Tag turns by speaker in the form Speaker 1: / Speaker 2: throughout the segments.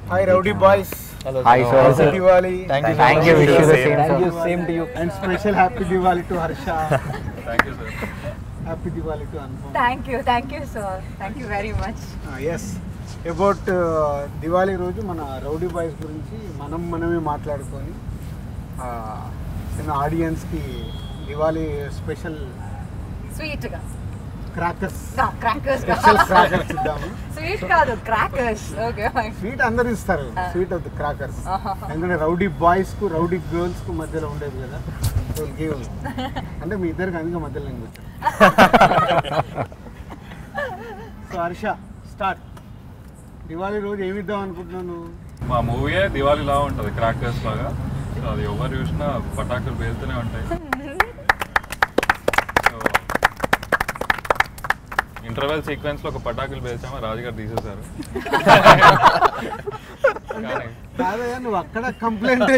Speaker 1: Hi rowdy boys
Speaker 2: hi sir
Speaker 1: Diwali
Speaker 2: thank you wish you the same
Speaker 3: Thank you,
Speaker 2: sir
Speaker 3: same to you.
Speaker 1: And special happy Diwali to Harsha
Speaker 4: thank you sir
Speaker 1: happy Diwali to Anupam
Speaker 5: thank you thank you sir thank you very much
Speaker 1: yes about Diwali రోజు మన rowdy boys గురించి మనం మనమే మాట్లాడుకొని uh, చిన్న ఆడియన్స్కి Diwali special
Speaker 5: స్వీట్గా
Speaker 1: crackers
Speaker 5: crackers
Speaker 1: special crackers ఇద్దాము
Speaker 5: స్వీట్ కాదు క్రాకర్స్ ఓకే
Speaker 1: స్వీట్ అందరు ఇస్తారు స్వీట్ ఆఫ్ ద క్రాకర్స్ ఎందుకంటే రౌడీ బాయ్స్ కు రౌడీ గర్ల్స్ కు మధ్యలో ఉండేది కదా సో గివ్ అంటే మీ ఇద్దరికి అందుకే మధ్యలో నేను కూర్చోను సో హర్ష స్టార్ట్ దివాళీ రోజు ఏమి ఇద్దాం అనుకుంటున్నాను
Speaker 4: మా మూవీయే దివాళీ లా ఉంటుంది క్రాకర్స్ లాగా సో అది ఎవరు చూసినా పటాకులు పేలుతూనే ఉంటాయి ఇంటర్వెల్ సీక్వెన్స్ లో ఒక పటాకులు పేల్చామా రాజుగారు తీసేశారు కానీ
Speaker 1: కాదయ్యా నువ్వు అక్కడ కంప్లైంట్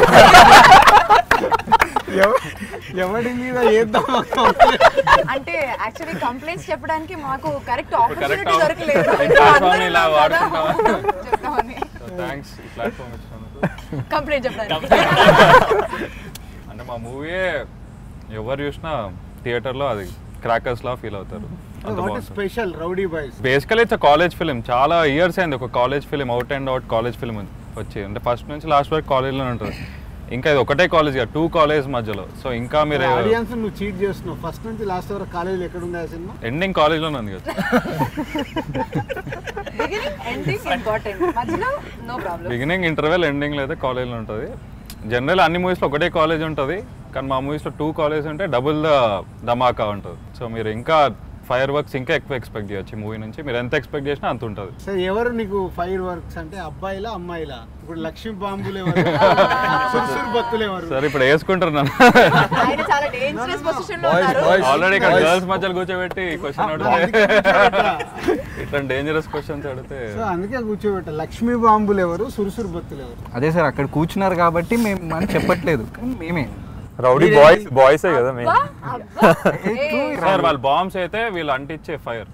Speaker 1: ఎవడి మీద వేద్దాం
Speaker 5: అంటే యాక్చువల్లీ కంప్లైంట్స్ చెప్పడానికి మాకు కరెక్ట్
Speaker 4: correct
Speaker 5: ఆపర్చునిటీ
Speaker 4: op-
Speaker 5: దొరకలేదు
Speaker 4: ఈ platform ని ఇలా వాడుకుంటావా?
Speaker 5: చెప్తామని
Speaker 4: థ్యాంక్స్ ఈ ప్లాట్ఫామ్ ఇచ్చినందుకు
Speaker 5: కంప్లైంట్ చెప్పడానికి
Speaker 4: అంటే మా మూవీయే ఎవరు చూసినా థియేటర్లో అది క్రాకర్స్ లా ఫీల్ అవుతారు అంత
Speaker 1: వాట్
Speaker 4: బాగుంటుంది
Speaker 1: special rowdy boys
Speaker 4: basically it's college film చాలా ఇయర్స్ అయింది ఒక college film out and out college film వచ్చి అంటే ఫస్ట్ నుంచి లాస్ట్ వరకు కాలేజ్లోనే ఉంటుంది ఇంకా ఇది ఒకటే కాలేజ్ టూ కాలేజ్ మధ్యలో సో ఇంకా మీరు
Speaker 1: ఆడియన్స్ నువ్వు చీట్ చేస్తున్నావు ఫస్ట్ నుంచి లాస్ట్ వరకు కాలేజీలో ఎక్కడ ఉంది ఆ సినిమా
Speaker 4: ఎండింగ్ కాలేజ్లోనే ఉంది కదా
Speaker 5: బిగినింగ్ ఎండింగ్ ఇంపార్టెంట్ మధ్యలో నో ప్రాబ్లం
Speaker 4: బిగినింగ్ ఇంటర్వెల్ ఎండింగ్లో అయితే కాలేజ్లో ఉంటుంది జనరల్ అన్ని మూవీస్లో ఒకటే కాలేజ్ ఉంటుంది కానీ మా మూవీస్లో టూ కాలేజ్ ఉంటే డబుల్ ద ధమాకా ఉంటుంది సో మీరు ఇంకా ఫైర్ వర్క్స్ ఇంకా ఎక్కువ ఎక్స్పెక్ట్ చేయొచ్చు మూవీ నుంచి మీరు ఎంత ఎక్స్పెక్ట్ చేసినా అంత ఉంటుంది
Speaker 1: సరే ఎవరు నీకు ఫైర్ వర్క్స్ అంటే అబ్బాయిలా అమ్మాయిలా ఇప్పుడు లక్ష్మీ బాంబులు ఎవరు సుర్సురు బత్తులు ఎవరు
Speaker 4: సరే ఇప్పుడు వేసుకుంటారు నన్ను
Speaker 5: ఆయన చాలా డేంజరస్ పొజిషన్ లో
Speaker 3: Boys,
Speaker 5: ఉన్నారు
Speaker 3: boys.
Speaker 4: ఆల్రెడీ ఇక్కడ గర్ల్స్ మధ్యలో కూర్చోబెట్టి క్వశ్చన్ అడిగితే
Speaker 1: అందుకే కూర్చోబెట్టా.
Speaker 4: ఇట్లా డేంజరస్ క్వశ్చన్స్ అడిగితే
Speaker 1: సో అందుకే కూర్చోబెట్ట లక్ష్మీ బాంబులు ఎవరు సురుసురు బత్తులు ఎవరు
Speaker 2: అదే సార్ అక్కడ కూర్చున్నారు కాబట్టి మేము మనం చెప్పట్లేదు కానీ మేమే
Speaker 6: రౌడీ బాయ్స్ బాయ్సే కదా మేము
Speaker 5: అబ్బా, అబ్బా. ఏ,
Speaker 4: సార్ వాళ్ళు బాంబ్స్ అయితే వీళ్ళు అంటించే ఫైర్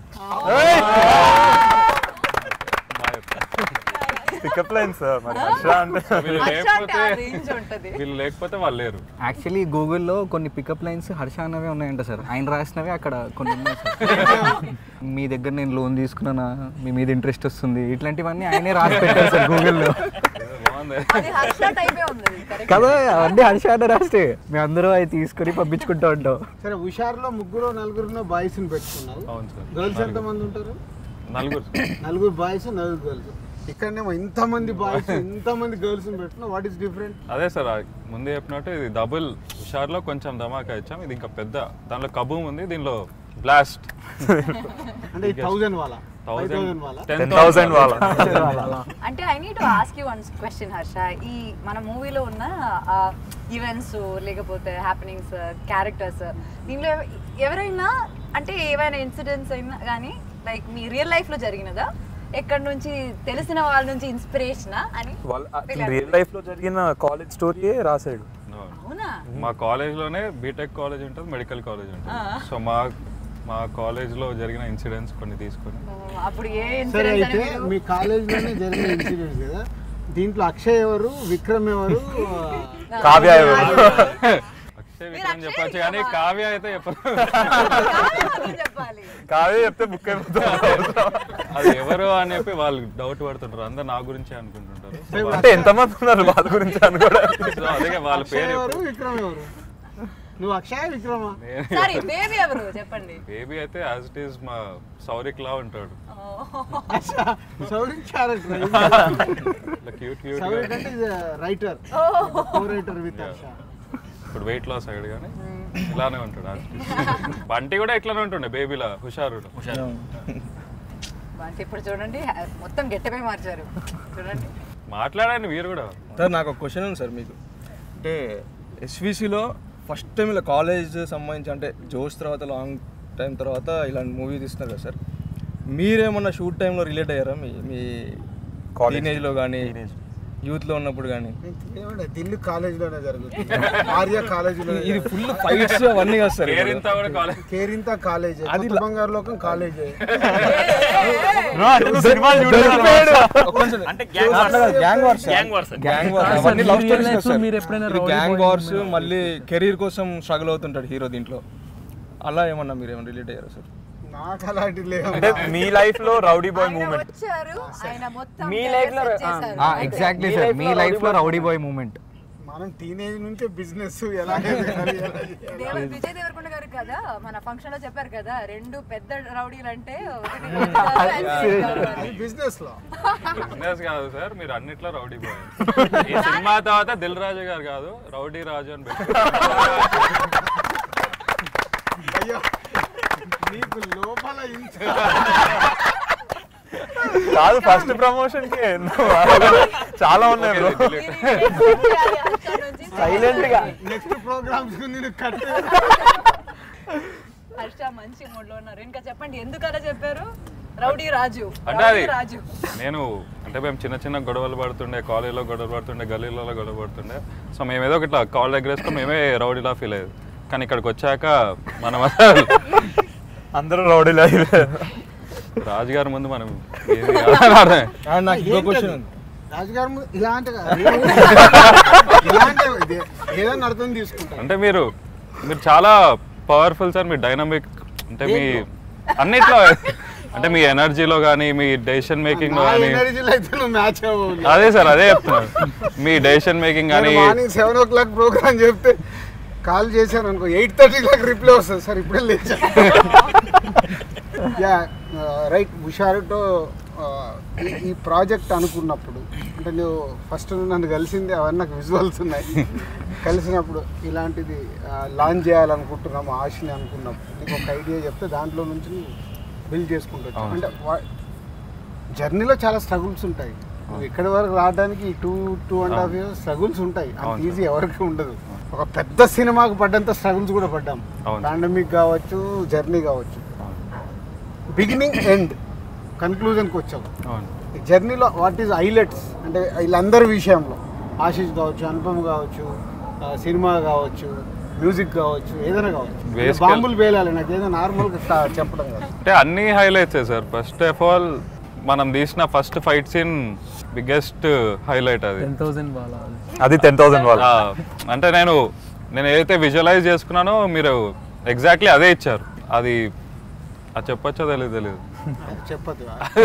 Speaker 6: పికప్ లైన్ సార్ మరి హర్ష అంటే
Speaker 4: వీళ్ళు
Speaker 5: హర్ష అంటే ఆ
Speaker 4: లేకపోతే
Speaker 5: రేంజ్ ఉంటది
Speaker 4: వీళ్ళు లేకపోతే వాళ్ళు లేరు
Speaker 2: యాక్చువల్లీ గూగుల్లో కొన్ని పికప్ లైన్స్ హర్ష అన్నవే ఉన్నాయంట సార్ ఆయన రాసినవే అక్కడ కొన్ని ఉన్నాయి సార్ మీ దగ్గర నేను లోన్ తీసుకున్నానా మీ మీద ఇంట్రెస్ట్ వస్తుంది ఇట్లాంటివన్నీ ఆయనే రాసి పెట్టారు సార్ గూగుల్లో
Speaker 4: బాగుంది
Speaker 5: అది హర్ష టైపే ఉంది కరెక్ట్
Speaker 2: కదా అవన్నీ హర్ష అన్న రాస్తే మేము అందరూ అవి తీసుకొని పంపించుకుంటూ ఉంటాం
Speaker 1: సరే హుషారులో ముగ్గురు నలుగురు బాయ్స్ ని పెట్టుకున్నారు
Speaker 4: అవును సార్
Speaker 1: గర్ల్స్ ఎంత మంది ఉంటారు
Speaker 4: నలుగురు
Speaker 1: నలుగురు బాయ్స్ నలుగురు గర్ల్స్ ఇక్కడనేమో ఇంతమంది బాయ్స్ ఇంతమంది గర్ల్స్ ని పెట్టుకున్నా వాట్ ఈస్ డిఫరెంట్
Speaker 4: అదే సార్ ఆ ముందే చెప్పినట్టు ఇది డబుల్ హుషార్లో కొంచెం ధమాకా ఇచ్చాం ఇది ఇంకా పెద్ద దానిలో కబూమ్ ఉంది దీనిలో బ్లాస్ట్
Speaker 1: అంటే థౌజండ్ వాళ్ళ ఫైవ్
Speaker 4: థౌసండ్
Speaker 1: థౌసండ్ వాళ్ళ
Speaker 4: టెన్
Speaker 6: టెన్ థౌసండ్ వాళ్ళ
Speaker 5: అంటే I need to ask you one question Harsha ఈ మన మూవీలో ఉన్న ఈవెంట్స్ లేకపోతే హ్యాపెనింగ్స్ క్యారెక్టర్స్ దీనిలో ఎవ- ఎవరైనా అంటే ఏవైనా ఇన్సిడెంట్స్ అయినా కానీ లైక్ మీ రియల్ లైఫ్ లో జరిగినదా ఎక్కడి నుంచి తెలిసిన వాళ్ళ నుంచి ఇన్స్పిరేషన్ అని
Speaker 6: వాళ్ళ రియల్ లైఫ్ లో జరిగిన కాలేజ్ స్టోరీయే రాశాడు
Speaker 5: అవునా
Speaker 4: మా కాలేజ్లోనే బీటెక్ కాలేజ్ ఉంటుంది మెడికల్ కాలేజ్ ఉంటుంది సో మా మా కాలేజ్లో జరిగిన ఇన్సిడెంట్స్ కొన్ని తీసుకొని
Speaker 5: ఓ, అప్పుడు ఏ
Speaker 1: సరే
Speaker 5: ఇన్సిడెంట్స్
Speaker 1: అయితే మీ కాలేజ్లోనే జరిగిన ఇన్సిడెంట్స్ కదా దీంట్లో అక్షయ్ ఎవరు విక్రమ్ ఎవరు
Speaker 6: కావ్య ఎవరు?
Speaker 4: అక్షయ్ విక్రమ్ చెప్పచ్చు కానీ కావ్య అయితే చెప్పదు
Speaker 5: చెప్పాలి
Speaker 6: కావే చెప్తే బుక్ అయిపోతుంది
Speaker 4: అది ఎవరు అని చెప్పి వాళ్ళు డౌట్ పడుతుంటారు అందరు నా గురించే అనుకుంటుంటారు సో
Speaker 6: అంటే ఎంతమంది ఉన్నారు వాళ్ళ గురించి అనుకోవడానికి
Speaker 4: సో అదే వాళ్ళ
Speaker 1: అక్షయ్
Speaker 4: పేరు
Speaker 1: ఎవరు విక్రమ్ ఎవరు నువ్వు అక్షయ్ విక్రమా
Speaker 5: సారీ బేబీ ఎవరు చెప్పండి
Speaker 4: బేబీ అయితే యాజ్ ఇట్ ఈస్ మా సౌరిక్ లా ఉంటాడు
Speaker 1: సౌరిక్ క్యారెక్టర్
Speaker 4: ఇట్లా క్యూట్ క్యూట్
Speaker 1: సౌరిక్ అంటే writer co writer with Harsha
Speaker 4: ఇప్పుడు వెయిట్ లాస్ అయ్యాడు కానీ ఇలానే ఉంటాడు as it is. బంటి కూడా ఇట్లానే ఉంటుండే బేబీలా హుషారు
Speaker 5: అంటే ఇప్పుడు చూడండి మొత్తం గెట్టపై మార్చారు చూడండి
Speaker 4: మాట్లాడండి మీరు కూడా
Speaker 3: సార్ నాకు ఒక క్వశ్చన్ ఉంది సార్ మీకు అంటే ఎస్విసిలో ఫస్ట్ టైం ఇలా కాలేజ్ సంబంధించి అంటే జోష్ తర్వాత లాంగ్ టైం తర్వాత ఇలాంటి మూవీ తీస్తున్నారు కదా సార్ మీరేమన్నా షూట్ టైంలో రిలేట్ అయ్యారా మీ మీ
Speaker 6: College
Speaker 3: టీనేజ్లో కానీ యూత్లో ఉన్నప్పుడు కానీ
Speaker 1: ఏమంటే దిల్లు కాలేజీలోనే జరుగుతుంది ఆర్య కాలేజీలో
Speaker 3: ఇది ఫుల్ ఫైట్స్ అవన్నీ వస్తారు
Speaker 4: కేరింత కూడా కాలేజ్
Speaker 1: కేరింత కాలేజ్ అది బంగారు లోకం కాలేజ్
Speaker 3: అంటే gang wars gang wars gang wars అవన్నీ లవ్
Speaker 6: real life
Speaker 3: స్టోరీస్
Speaker 6: లో
Speaker 3: సార్
Speaker 6: మీరు ఎప్పుడైనా
Speaker 3: ఇది
Speaker 6: rowdy
Speaker 3: గ్యాంగ్
Speaker 6: boy
Speaker 3: వార్స్ మళ్ళీ కెరీర్ కోసం స్ట్రగుల్ అవుతుంటాడు హీరో దీంట్లో అలా ఏమన్నా మీరు ఏమైనా రిలేట్ అయ్యారా సార్
Speaker 1: నాకు అలాంటి లేవు
Speaker 6: అంటే మీ లైఫ్ లో రౌడీ బాయ్
Speaker 5: ఆయన
Speaker 6: మూమెంట్
Speaker 5: వచ్చారు ఆయన మొత్తం
Speaker 6: మీ
Speaker 5: terror
Speaker 6: life లో-
Speaker 5: set చేశారు.
Speaker 2: ఎగ్జాక్ట్లీ
Speaker 6: మీ
Speaker 2: సార్
Speaker 6: life
Speaker 2: మీ
Speaker 6: లో
Speaker 2: లైఫ్ లో
Speaker 6: rowdy
Speaker 2: రౌడీ బాయ్ మూమెంట్
Speaker 1: మనం టీనేజ్ నుంచే బిజినెస్ ఎలా చేయాలి, ఎలా చేయాలి.
Speaker 5: దేవ విజయ్ దేవరకొండ గారు కదా మన ఫంక్షన్ లో చెప్పారు కదా రెండు పెద్ద రౌడీలు అంటే ఒకటి
Speaker 1: అది బిజినెస్ లో
Speaker 4: బిజినెస్ కాదు సార్ మీరు అన్నిట్లో రౌడీ బాయ్ ఈ సినిమా తర్వాత దిల్ రాజు గారు కాదు రౌడీ రాజు అని పెట్టి
Speaker 1: అయ్యో నీకు లోపల ఇంత
Speaker 6: కాదు ఫస్ట్ ప్రమోషన్ కి ఎన్నో చాలా ఉన్నాయి bro. సైలెంట్ గా
Speaker 1: నెక్స్ట్ ప్రోగ్రామ్స్ నేను కట్
Speaker 5: హర్ష మంచి మూడ్ లో ఉన్నారు ఇంకా చెప్పండి ఎందుకు అలా చెప్పారు రౌడీ రాజు
Speaker 4: అంటే
Speaker 5: రౌడీ
Speaker 4: అది
Speaker 5: రాజు
Speaker 4: నేను అంటే మేము చిన్న చిన్న గొడవలు పడుతుండే కాలేజీలో గొడవలు పడుతుండే గల్లీలలో గొడవ పడుతుండే సో మేము ఏదో ఇట్లా కాల్ దగ్గర వేసుకొని మేమే రౌడీలా ఫీల్ అయ్యేది కానీ ఇక్కడికి వచ్చాక మనం అసలు
Speaker 6: అందరూ రౌడీ లైఫ్
Speaker 4: రాజుగారి ముందు మనం ఏది కాదని అర్థం.
Speaker 3: అండ్ నాకు ఇంకో క్వశ్చన్ ఉంది
Speaker 1: రాజుగారు ము- ఇలాంటి ఇలాంటి ఇది ఏదైనా అర్థం తీసుకుంటారు
Speaker 4: అంటే మీరు మీరు చాలా పవర్ఫుల్ సార్ మీ డైనమిక్ అంటే మీ అన్నిట్లో అంటే మీ ఎనర్జీలో కానీ మీ డెసిషన్ మేకింగ్ లో కానీ
Speaker 1: ఎనర్జీలో అయితే నువ్వు మ్యాచ్ అవ్వవు
Speaker 4: అదే సార్ అదే చెప్తున్నాను మీ డెసిషన్ మేకింగ్ కానీ
Speaker 1: morning seven o'clock program చెప్తే కాల్ చేశాను అనుకో ఎయిట్ థర్టీ క్లాక్ రిప్లై వస్తుంది సార్ ఇప్పుడే లేచా యా రైట్ హుషారుతో ఈ ప్రాజెక్ట్ అనుకున్నప్పుడు అంటే నువ్వు ఫస్ట్ నన్ను కలిసింది అవన్నీ నాకు విజువల్స్ ఉన్నాయి కలిసినప్పుడు ఇలాంటిది లాంచ్ చేయాలనుకుంటున్నాము ఆశని అనుకున్నప్పుడు నీకు ఒక ఐడియా చెప్తే దాంట్లో నుంచి బిల్డ్ చేసుకుంటావు
Speaker 4: అవును.
Speaker 1: అంటే జర్నీలో చాలా స్ట్రగుల్స్ ఉంటాయి నువ్వు ఇక్కడి వరకు రావడానికి two two and half years struggles ఉంటాయి అంత
Speaker 4: అవును
Speaker 1: ఈజీ ఎవరికి ఉండదు ఒక పెద్ద సినిమాకు పడ్డంత స్ట్రగుల్స్ కూడా పడ్డాం
Speaker 4: అవును.
Speaker 1: పాండమిక్ కావచ్చు జర్నీ కావచ్చు బిగినింగ్ ఎండ్ కన్క్లూజన్కి వచ్చాం
Speaker 4: అవును
Speaker 1: ఈ జర్నీలో వాట్ ఈజ్ హైలైట్స్ అంటే వీళ్ళందరి విషయంలో ఆశీష్ కావచ్చు అనుపమ్ కావచ్చు ఆ, సినిమా కావచ్చు మ్యూజిక్ కావచ్చు ఏదైనా కావచ్చు
Speaker 4: Basically-
Speaker 1: బాంబులు పేలాలి నాకు ఏదో నార్మల్గా చెప్పడం కాదు
Speaker 4: అంటే అన్ని హైలైట్సే సార్ ఫస్ట్ ఆఫ్ ఆల్ మనం తీసిన first fight scene biggest highlight అది
Speaker 6: టెన్ థౌసండ్ వాళ్ళ అది టెన్ థౌసండ్ వాళ్ళ
Speaker 4: ఆ, అంటే నేను నేను ఏదైతే విజువలైజ్ చేసుకున్నానో మీరు ఎగ్జాక్ట్లీ అదే ఇచ్చారు అది అది చెప్పొచ్చో తెలియదు తెలియదు
Speaker 1: చెప్పదు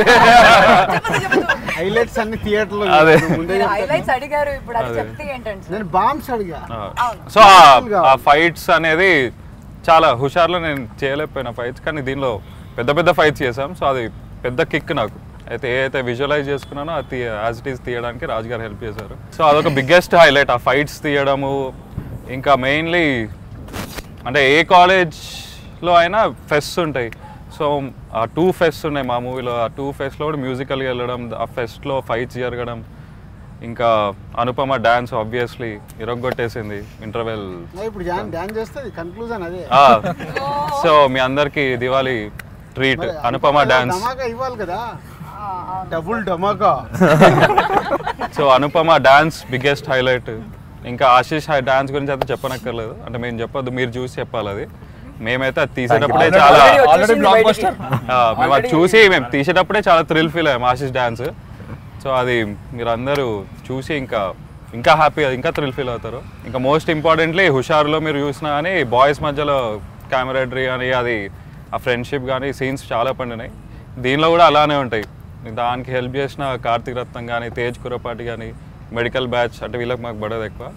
Speaker 1: హైలైట్స్ అన్ని థియేటర్లో
Speaker 4: అదే.
Speaker 1: ముందే
Speaker 5: మీరు
Speaker 1: చెప్తాను.
Speaker 5: హైలైట్స్ అడిగారు ఇప్పుడు అది
Speaker 4: అదే.
Speaker 5: చెప్తే ఏంటంటే సార్?
Speaker 1: నేను బాంబ్స్ అడిగా
Speaker 4: సో ఆ ఫైట్స్ అనేది చాలా హుషార్లో నేను చేయలేకపోయిన ఫైట్స్ కానీ దీనిలో పెద్ద పెద్ద ఫైట్స్ చేసాం సో అది పెద్ద కిక్ నాకు అయితే ఏదైతే విజువలైజ్ చేసుకున్నానో అది యాజ్ ఇట్ ఈస్ తీయడానికి రాజు గారు హెల్ప్ చేశారు సో అదొక బిగ్గెస్ట్ హైలైట్ ఆ ఫైట్స్ తీయడము ఇంకా మెయిన్లీ అంటే ఏ కాలేజ్లో అయినా ఫెస్ట్ ఉంటాయి సో ఆ టూ ఫెస్ట్ ఉన్నాయి మా మూవీలో ఆ టూ ఫెస్ట్లో కూడా మ్యూజికల్గా వెళ్ళడం ఆ ఫెస్ట్లో ఫైట్స్ జరగడం ఇంకా అనుపమ డాన్స్ ఆబ్వియస్లీ ఇరగొట్టేసింది ఇంటర్వెల్
Speaker 1: ఇప్పుడు డాన్ డాన్స్ చేస్తే కన్క్లూజన్ అదే
Speaker 4: సో మీ అందరికి దివాళీ ట్రీట్
Speaker 1: మరి
Speaker 4: అనుపమ డాన్స్
Speaker 1: ధమాకా ఇవ్వాలి కదా డబుల్ ధమాకా
Speaker 4: so Anupama dance biggest highlight ఇంకా ఆశీష్ డాన్స్ గురించి అయితే చెప్పనక్కర్లేదు అంటే మేము చెప్పొద్దు మీరు చూసి చెప్పాలి అది మేమైతే అది తీసేటప్పుడే చాలా
Speaker 3: ఆల్రెడీ బ్లాక్ బస్టర్
Speaker 4: ఆ, మేము అది చూసి మేము తీసేటప్పుడే చాలా థ్రిల్ ఫీల్ అయ్యాం ఆశీష్ డాన్స్ సో అది మీరు అందరూ చూసి ఇంకా ఇంకా హ్యాపీ ఇంకా థ్రిల్ ఫీల్ అవుతారు ఇంకా మోస్ట్ ఇంపార్టెంట్లీ హుషారులో మీరు చూసినా కానీ బాయ్స్ మధ్యలో కెమెరాడరీ కానీ అది ఆ ఫ్రెండ్షిప్ కానీ సీన్స్ చాలా పండినాయి దీనిలో కూడా అలానే ఉంటాయి దానికి హెల్ప్ చేసిన కార్తీక్ రత్నం కానీ తేజ్ కురపాటి కానీ మెడికల్ బ్యాచ్ అంటే వీళ్ళకి మాకు పడదు ఎక్కువ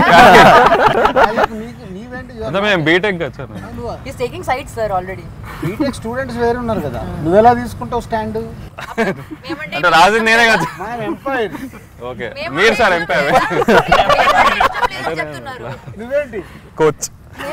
Speaker 1: నీకు నీవేంటి
Speaker 4: అంటే మేము బీటెక్ కదా sir
Speaker 5: is taking sides sir already
Speaker 1: BTech students వేరే ఉన్నారు కదా నువ్వెలా తీసుకుంటావు స్టాండ్
Speaker 4: అంటే రాజు నేనే కదా
Speaker 1: మనం ఎంపైర్
Speaker 4: ఓకే మీరు సార్ ఎంపైర్
Speaker 5: చెప్తున్నారు
Speaker 1: నువ్వేంటి
Speaker 6: coach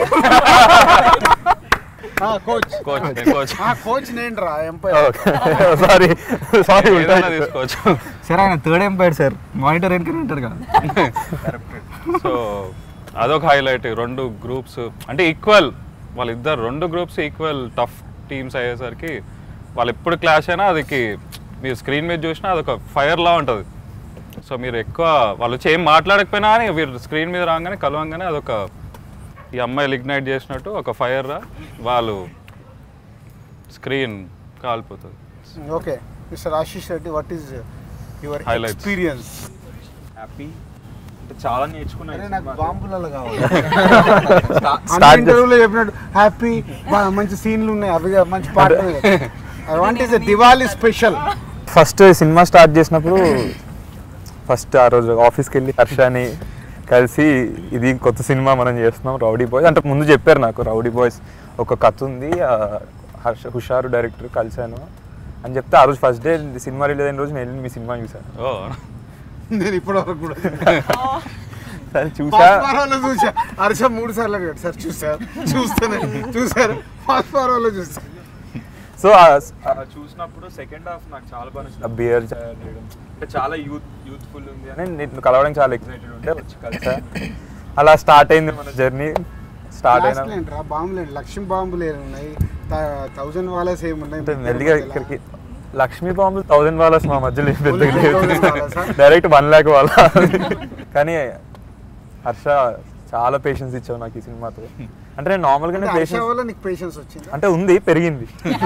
Speaker 1: coach
Speaker 4: coach coach
Speaker 1: coach నేను రా ఎంపైర్
Speaker 6: సారీ సారీ
Speaker 4: ఏదైనా తీసుకోవచ్చు
Speaker 2: సార్ ఆయన థర్డ్ ఎంపైర్ సార్ మానిటర్ వెనకనే ఉంటారు కదా
Speaker 4: సో అదొక హైలైట్ రెండు గ్రూప్స్ అంటే ఈక్వల్ వాళ్ళిద్దరు రెండు గ్రూప్స్ ఈక్వల్ టఫ్ టీమ్స్ అయ్యేసరికి వాళ్ళు ఎప్పుడు క్లాష్ అయినా అదికి మీరు స్క్రీన్ మీద చూసినా అదొక ఫైర్ లా ఉంటుంది సో మీరు ఎక్కువ వాళ్ళు వచ్చి ఏం మాట్లాడకపోయినా కానీ మీరు స్క్రీన్ మీద రాగానే కలవంగానే అదొక ఈ అమ్మాయిలు ఇగ్నైట్ చేసినట్టు ఒక ఫైర్ రా వాళ్ళు స్క్రీన్ కాలిపోతుంది
Speaker 1: okay mister Ashish Reddy what is your
Speaker 4: Highlights.
Speaker 1: Experience
Speaker 6: happy అంటే చాలా నేర్చుకున్నా
Speaker 1: అరే
Speaker 6: ఈ
Speaker 1: నాకు
Speaker 6: సినిమాతో.
Speaker 1: బాంబులలో కావాలి
Speaker 6: Start
Speaker 1: ఇంటర్వ్యూలో చెప్పినట్టు హ్యాపీ మంచి సీన్లు ఉన్నాయి అవి కాదు, మంచి పాటలు I want is Diwali special
Speaker 6: first cinema start చేసినప్పుడు ఫస్ట్ ఆ రోజు ఆఫీస్కి వెళ్ళి హర్షాని కలిసి ఇది కొత్త సినిమా మనం చేస్తున్నాం రౌడీ బాయ్స్ అంటే ముందు చెప్పారు నాకు రౌడీ బాయ్స్ ఒక కథ ఉంది ఆ హర్ష హుషారు డైరెక్టర్ కలిశాను అని చెప్తే ఆ రోజు ఫస్ట్ డే సినిమా రిలీజ్ అయిన రోజు నేను వెళ్ళి మీ సినిమా చూశాను
Speaker 4: ఓ
Speaker 1: నేను ఇప్పటి వరకు కూడా
Speaker 6: సరే చూసా
Speaker 1: ఫాస్ఫారాలో చూసా హర్ష మూడు సార్లు అడిగాడు సార్ చూసారు చూస్తానే చూసారు ఫాస్ఫారాలో చూసారు
Speaker 6: సో చూసినప్పుడు సెకండ్ హాఫ్ నాకు చాలా బాగా నచ్చింది ఆ బియర్ చేయడం అంటే చాలా యూత్ యూత్ఫుల్ ఉంది అని నేను కలవడానికి చాలా ఎక్సైటెడ్ ఉంటే వచ్చి కలిసా అలా స్టార్ట్ అయింది మన జర్నీ స్టార్ట్ అయినా
Speaker 1: ఏంట్రా బాంబులు ఏంటి లక్ష్మీ బాంబులు ఏమి ఉన్నాయి థౌజండ్ వాలస్ ఏమి ఉన్నాయి
Speaker 6: అంటే మెల్లిగా ఇక్కడికి లక్ష్మీ బాంబులు థౌసండ్ వాలర్స్ మా మధ్యలో ఏం పెద్దగా
Speaker 1: Only
Speaker 6: లేవు
Speaker 1: 1000 dollars ఆ?
Speaker 6: డైరెక్ట్ వన్ ల్యాక్ వాళ్ళ కానీ హర్ష చాలా పేషెన్స్ ఇచ్చావు నాకు ఈ సినిమాతో అంటే నేను నార్మల్గానే
Speaker 1: అంటే హర్ష
Speaker 6: పేషెన్స్
Speaker 1: వల్ల నీకు పేషెన్స్ వచ్చింది
Speaker 6: అంటే ఉంది పెరిగింది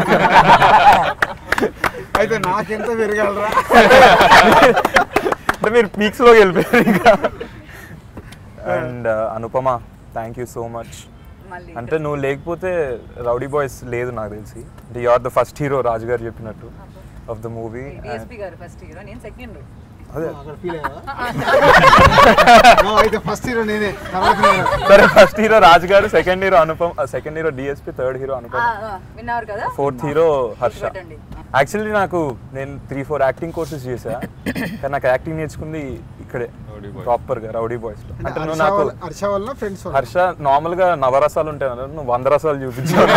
Speaker 1: అయితే నాకెంత పెరగలరా
Speaker 6: అంటే మీరు పీక్స్ లోకి వెళ్ళిపోయారు ఇంకా and Anupama thank you so much
Speaker 5: మళ్ళీ
Speaker 6: అంటే నువ్వు లేకపోతే రౌడీ బాయ్స్ లేదు నాకు తెలిసి అంటే you are the first hero Raju garu చెప్పినట్టు of the movie
Speaker 5: DSP garu first hero నేను సెకండ్
Speaker 6: అదే
Speaker 1: అక్కడ ఫీల్ అయితే ఫస్ట్ హీరో నేనే తర్వాత నేను.
Speaker 6: సరే first hero Raju garu second hero Anupam second hero DSP third hero Anupam
Speaker 5: విన్నారు కదా
Speaker 6: ఫోర్త్ హీరో హర్ష
Speaker 5: గుర్తుపెట్టండి.
Speaker 6: యాక్చువల్లీ నాకు నేను త్రీ ఫోర్ యాక్టింగ్ కోర్సెస్ చేసా కానీ నాకు యాక్టింగ్ నేర్చుకుంది ఇక్కడే
Speaker 4: Rowdy Boys.
Speaker 6: ప్రాపర్ గా రౌడీ బాయ్స్ లో
Speaker 1: అంటే
Speaker 6: అంటే నువ్వు
Speaker 1: హర్ష
Speaker 6: నాకు
Speaker 1: వల్ల- హర్ష వల్ల ఫ్రెండ్స్
Speaker 6: హర్ష నార్మల్ గా నవరసాలు ఉంటాయి అన్నారు నువ్వు వంద రసాలు చూపించావు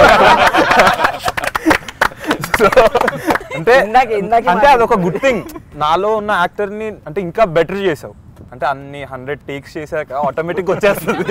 Speaker 6: So, అంటే
Speaker 2: ఇందాకే- ఇందాకే
Speaker 6: అంటే అదొక గుడ్ థింగ్ నాలో ఉన్న యాక్టర్ ని అంటే ఇంకా బెటర్ చేసావు అంటే అన్ని హండ్రెడ్ టేక్స్ చేశాక ఆటోమేటిక్ వచ్చేస్తుంది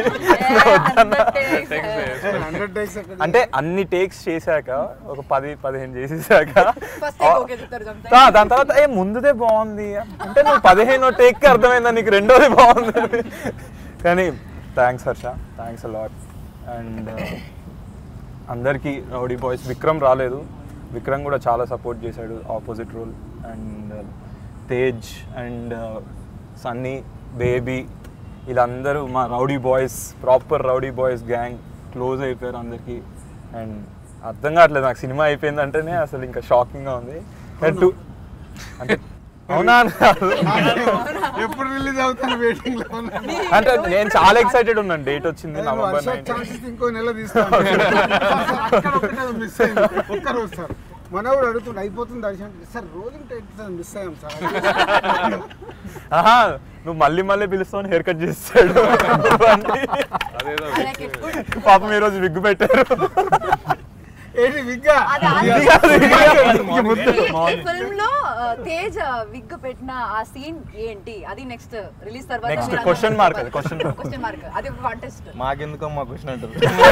Speaker 1: హండ్రెడ్ టేక్స్ ఎక్కడ
Speaker 6: అంటే అన్ని టేక్స్ చేశాక ఒక పది పదిహేను చేసేసాక
Speaker 5: ఫస్ట్ టైం ఓకే చెప్తారు sometimes.
Speaker 6: దా- దాని తర్వాత ఏ ముందుదే బాగుంది అంటే నువ్వు పదిహేనో టేక్ అర్థమైందా నీకు రెండోది బాగుంది కానీ thanks Harsha thanks a lot and అందరికీ రౌడీ బాయ్స్ విక్రమ్ రాలేదు విక్రమ్ కూడా చాలా సపోర్ట్ చేశాడు opposite role and Tej and Sunny baby వీళ్ళందరూ మా rowdy boys proper rowdy boys gang close అయిపోయారు అందరికీ అండ్ అర్థం కావట్లేదు నాకు సినిమా అయిపోయిందంటేనే అసలు ఇంకా షాకింగ్గా ఉంది And to- అంటే అవునా అని కాదు.
Speaker 1: ఎప్పుడు రిలీజ్ అవుతాను వెయిటింగ్ లో ఉన్నా.
Speaker 6: అంటే నేను చాలా ఎక్సైటెడ్ ఉన్నాను డేట్ వచ్చింది
Speaker 1: నేను
Speaker 6: నవంబర్
Speaker 1: వర్ష
Speaker 6: నైన్టీన్
Speaker 1: ఛాన్సెస్ ఇంకో నెల తీస్తాను అక్కడ ఒకటే మిస్ అయింది ఒక్క రోజు సార్ మనవాడు అడుగుతుండే అయిపోతుంది దర్శనం సార్ రోజు మిస్ అయ్యాం సార్
Speaker 6: ఆహా నువ్వు మళ్ళీ మళ్ళీ పిలుస్తావు హెయిర్ కట్ చేస్తాడు
Speaker 4: అదేదో
Speaker 5: ఆయనకి ఎప్పుడు-
Speaker 6: పాపం ఈ రోజు విగ్గు పెట్టారు
Speaker 1: ఏంటి విగ్గా
Speaker 5: అది ఆ-
Speaker 6: ఇది కాదు, ఇది కాదు.
Speaker 5: ఈ ఫిల్మ్ లో ఆ, తేజ్ విగ్ పెట్టిన ఆ సీన్ ఏంటి అది నెక్స్ట్ రిలీజ్ తర్వాత
Speaker 6: Next
Speaker 5: మీరు
Speaker 6: question
Speaker 5: అందరూ
Speaker 6: mark అది, question mark.
Speaker 5: క్వశ్చన్ మార్క్ అది ఒక కాంటెస్ట్
Speaker 3: మాకెందుకో మా క్వశ్చన్ అంటారు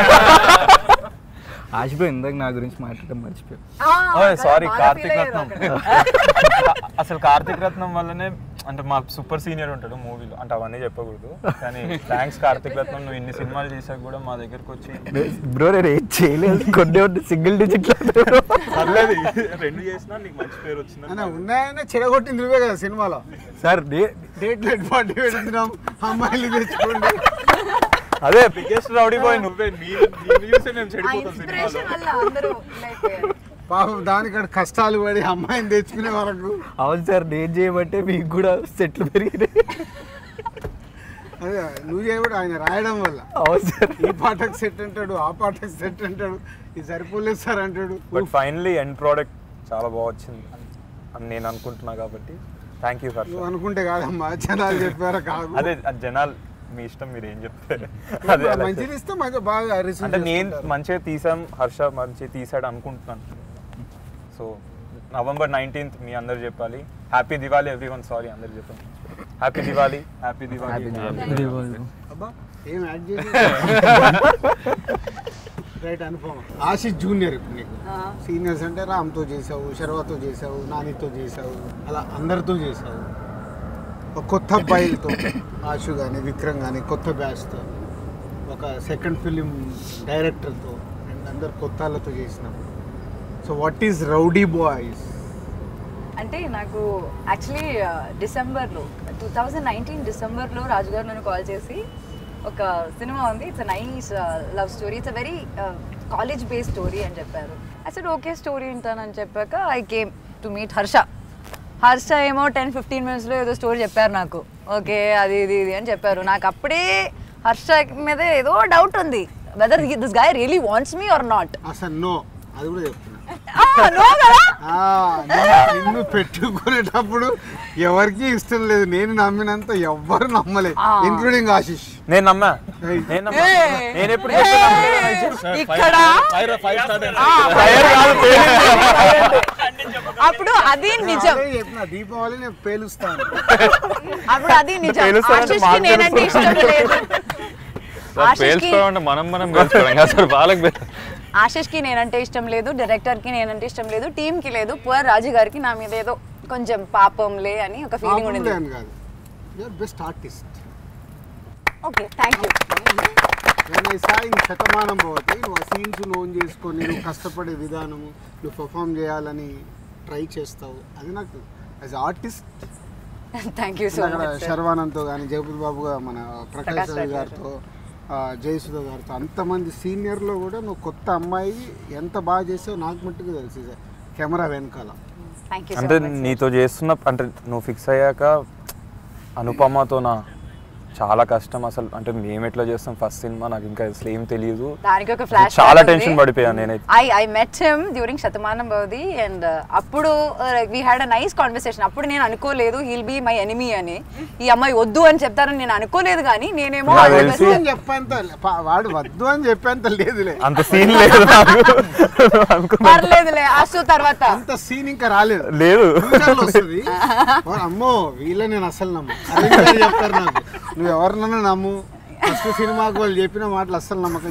Speaker 2: ఆశిపోయి ఇందాక నా గురించి మాట్లాడడం మర్చిపోయి
Speaker 6: సారీ కార్తీక్ రత్నం అసలు కార్తీక్ రత్నం వల్లనే అంటే మా సూపర్ సీనియర్ ఉంటాడు మూవీలో అంటే అవన్నీ చెప్పకూడదు కానీ థ్యాంక్స్ కార్తీక్ రత్నం నువ్వు ఇన్ని సినిమాలు చేశాక కూడా మా దగ్గరకు వచ్చి
Speaker 2: బ్రో నేను ఏం చేయలేదు కొన్ని సింగిల్ డిజిట్
Speaker 6: పర్లేదు రెండు చేసినా నీకు మంచి పేరు వచ్చింది
Speaker 1: అన్న ఉన్నాయన్న చెడగొట్టింది నువ్వే కదా సినిమాలో
Speaker 2: సార్ డే-
Speaker 1: డేట్ లెట్ పార్టీ పెడుతున్నాం అమ్మాయిలు తెచ్చుకోండి
Speaker 6: అదే బిగ్గెస్ట్ రౌడీ బాయ్ నువ్వే నీ- నిన్ను చూసే మేము చెడిపోతాం
Speaker 5: ఇన్స్పిరేషన్
Speaker 6: సినిమాలో
Speaker 5: వల్ల అందరూ లైక్
Speaker 1: పాపం దానికడ కష్టాలు పడి అమ్మాయిని తెచ్చుకునే వరకు
Speaker 2: అవును సార్ నేను చేయబట్టే మీకు కూడా సెట్లు పెరిగినాయి
Speaker 1: అదే నువ్వు చేయబడి ఆయన రాయడం వల్ల
Speaker 2: అవును సార్
Speaker 1: ఈ పాటకు సెట్ అంటాడు ఆ పాటకు సెట్ అంటాడు ఇది సరిపోలేదు సార్ అంటాడు
Speaker 6: బట్ ఫైనలీ ఎండ్ ప్రోడక్ట్ చాలా బాగా వచ్చింది అని నేను అనుకుంటున్నా కాబట్టి థ్యాంక్ యూ ఫర్
Speaker 1: నువ్వు అనుకుంటే కాదమ్మా జనాలు చెప్పారా కాదు
Speaker 6: అదే అది జనాలు మీ ఇష్టం మీరు ఏం చెప్తారు అదే అలా
Speaker 1: మంచిది ఇస్తే మంచిగా బాగా రిసీవ్
Speaker 6: అంటే నేను మంచిగా తీసాం హర్ష మంచిగా తీసాడు అనుకుంటున్నాను సో నవంబర్ నైన్టీన్త్ మీ అందరు చెప్పాలి happy Diwali everyone sorry అందరు చెప్పండి హ్యాపీ దివాళీ హ్యాపీ దివాళీ
Speaker 1: అబ్బా ఏం యాడ్ చేసి రైట్ అనుపమ ఆశిష్ జూనియర్ ఇప్పుడు నీకు సీనియర్స్ అంటే రామ్తో చేసావు శర్వాతో చేసావు నానితో చేసావు అలా అందరితో చేసావు ఒక కొత్త అబ్బాయిలతో ఆశు కానీ విక్రమ్ కానీ కొత్త బ్యాచ్తో ఒక సెకండ్ ఫిలిం డైరెక్టర్తో అండ్ అందరు కొత్త వాళ్ళతో చేసినాం so what is rowdy boys
Speaker 5: అంటే నాకు యాక్చువల్లీ డిసెంబర్లో టూ థౌజండ్ నైన్టీన్ డిసెంబర్లో రాజు గారు నన్ను కాల్ చేసి ఒక సినిమా ఉంది it's nice love story it's a very college based story అని చెప్పారు అసలు ఓకే స్టోరీ వింటానని చెప్పాక I came to meet Harsha Harsha ఏమో టెన్ ఫిఫ్టీన్ మినిట్స్లో ఏదో స్టోరీ చెప్పారు నాకు ఓకే అది ఇది ఇది అని చెప్పారు నాకు అప్పుడే హర్ష మీద ఏదో డౌట్ ఉంది whether this guy really wants me or not
Speaker 1: అసలు నో అది కూడా చెప్తున్నా
Speaker 5: నో కదా
Speaker 1: ఆ, నిన్ను- నిన్ను పెట్టుకునేటప్పుడు ఎవరికి ఇష్టం లేదు నేను నమ్మినంత ఎవ్వరు నమ్మలేదు
Speaker 5: ఆ.
Speaker 1: ఇంక్లూడింగ్ ఆశిష్
Speaker 6: నేను నమ్మా
Speaker 1: ఏయ్.
Speaker 6: నేను నమ్మా
Speaker 5: ఏయ్.
Speaker 6: నేను ఎప్పుడు
Speaker 5: ఏయ్, ఇక్కడ
Speaker 3: ఫైవ్ ఫైవ్ స్టార్
Speaker 5: ఆ,
Speaker 6: ఫైర్ కాదు పేలింది.
Speaker 5: అప్పుడు అది నిజం
Speaker 1: అదే చెప్పిన దీపావళి నేను పేలుస్తాను
Speaker 5: అప్పుడు అది నిజం
Speaker 6: తెలుసా అంటే
Speaker 5: ఆశిష్కి
Speaker 6: మాకు
Speaker 5: నేనంటే
Speaker 6: తెలుసు.
Speaker 5: ఇష్టం లేదు
Speaker 4: సార్
Speaker 5: ఆశిష్కి
Speaker 4: పేల్చుకోవాలంటే మనం మనం పేల్చుకోవడం కాదు సార్ వాళ్ళకి పేల్-
Speaker 5: ఆశిష్కి నేనంటే ఇష్టం లేదు డైరెక్టర్కి నేనంటే ఇష్టం లేదు టీంకి లేదు పువర్ రాజు గారికి నా మీద ఏదో కొంచెం పాపంలే అని ఒక ఫీలింగ్ ఉండింది
Speaker 1: అని కాదు you're best artist
Speaker 5: okay thank you
Speaker 1: నేను సాయి శతమానం పోతే నువ్వు ఆ సీన్స్ ఓన్ చేసుకొని నువ్వు కష్టపడే విధానము నువ్వు పర్ఫామ్ చేయాలని ట్రై చేస్తావు అది నాకు as artist
Speaker 5: thank you so
Speaker 1: అక్కడ
Speaker 5: మచ్
Speaker 1: శర్వానంద్తో కానీ జగపతి బాబు గా- మన ప్రకాష్
Speaker 5: ప్రకాష్
Speaker 1: రాజ్
Speaker 5: రాజ్
Speaker 1: గారితో ఆ, జయసుధ గారితో అంతమంది సీనియర్లో కూడా నువ్వు కొత్త అమ్మాయి ఎంత బాగా చేసావు నాకు మట్టుకు తెలుసు ఇది. కెమెరా వెనకాల
Speaker 5: థ్యాంక్ యూ
Speaker 6: అంటే
Speaker 5: సో మచ్
Speaker 6: నీతో చేస్తున్న అంటే నువ్వు ఫిక్స్ అయ్యాక అనుపమతో నా చాలా కష్టం అసలు అంటే మేము ఎట్లా చేస్తాం ఫస్ట్ సినిమా నాకు ఇంకా అసలు ఏం తెలియదు
Speaker 5: దానికి ఒక ఫ్లాష్
Speaker 6: చాలా టెన్షన్ పడిపోయాను నేనైతే
Speaker 5: I I met him during Shatamanam Bhavati and అప్పుడు we had a nice conversation అప్పుడు నేను అనుకోలేదు హీల్ బీ మై ఎనిమీ అని ఈ అమ్మాయి వద్దు అని చెప్తారని నేను అనుకోలేదు కానీ నేనేమో
Speaker 6: నాకు
Speaker 5: I was-
Speaker 6: తెలిసి-
Speaker 1: వద్దు అని చెప్పేంత పా- వాడు వద్దు అని చెప్పేంత లేదులే
Speaker 6: అంత సీన్ లేదు నాకు అనుకున్నా
Speaker 5: పర్లేదులే అసు తర్వాత
Speaker 1: అంత సీన్ ఇంకా రాలేదు
Speaker 6: లేదు
Speaker 1: ఫ్యూచర్లో వస్తుంది వాడు, అమ్మో వీళ్ళ నేను అసలు నమ్ము అరవింద్ గారు చెప్తారు నాకు నువ్వు ఎవరినన్నా నమ్ము ఫస్ట్ సినిమాకి వాళ్ళు చెప్పిన మాటలు అస్సలు నమ్మకం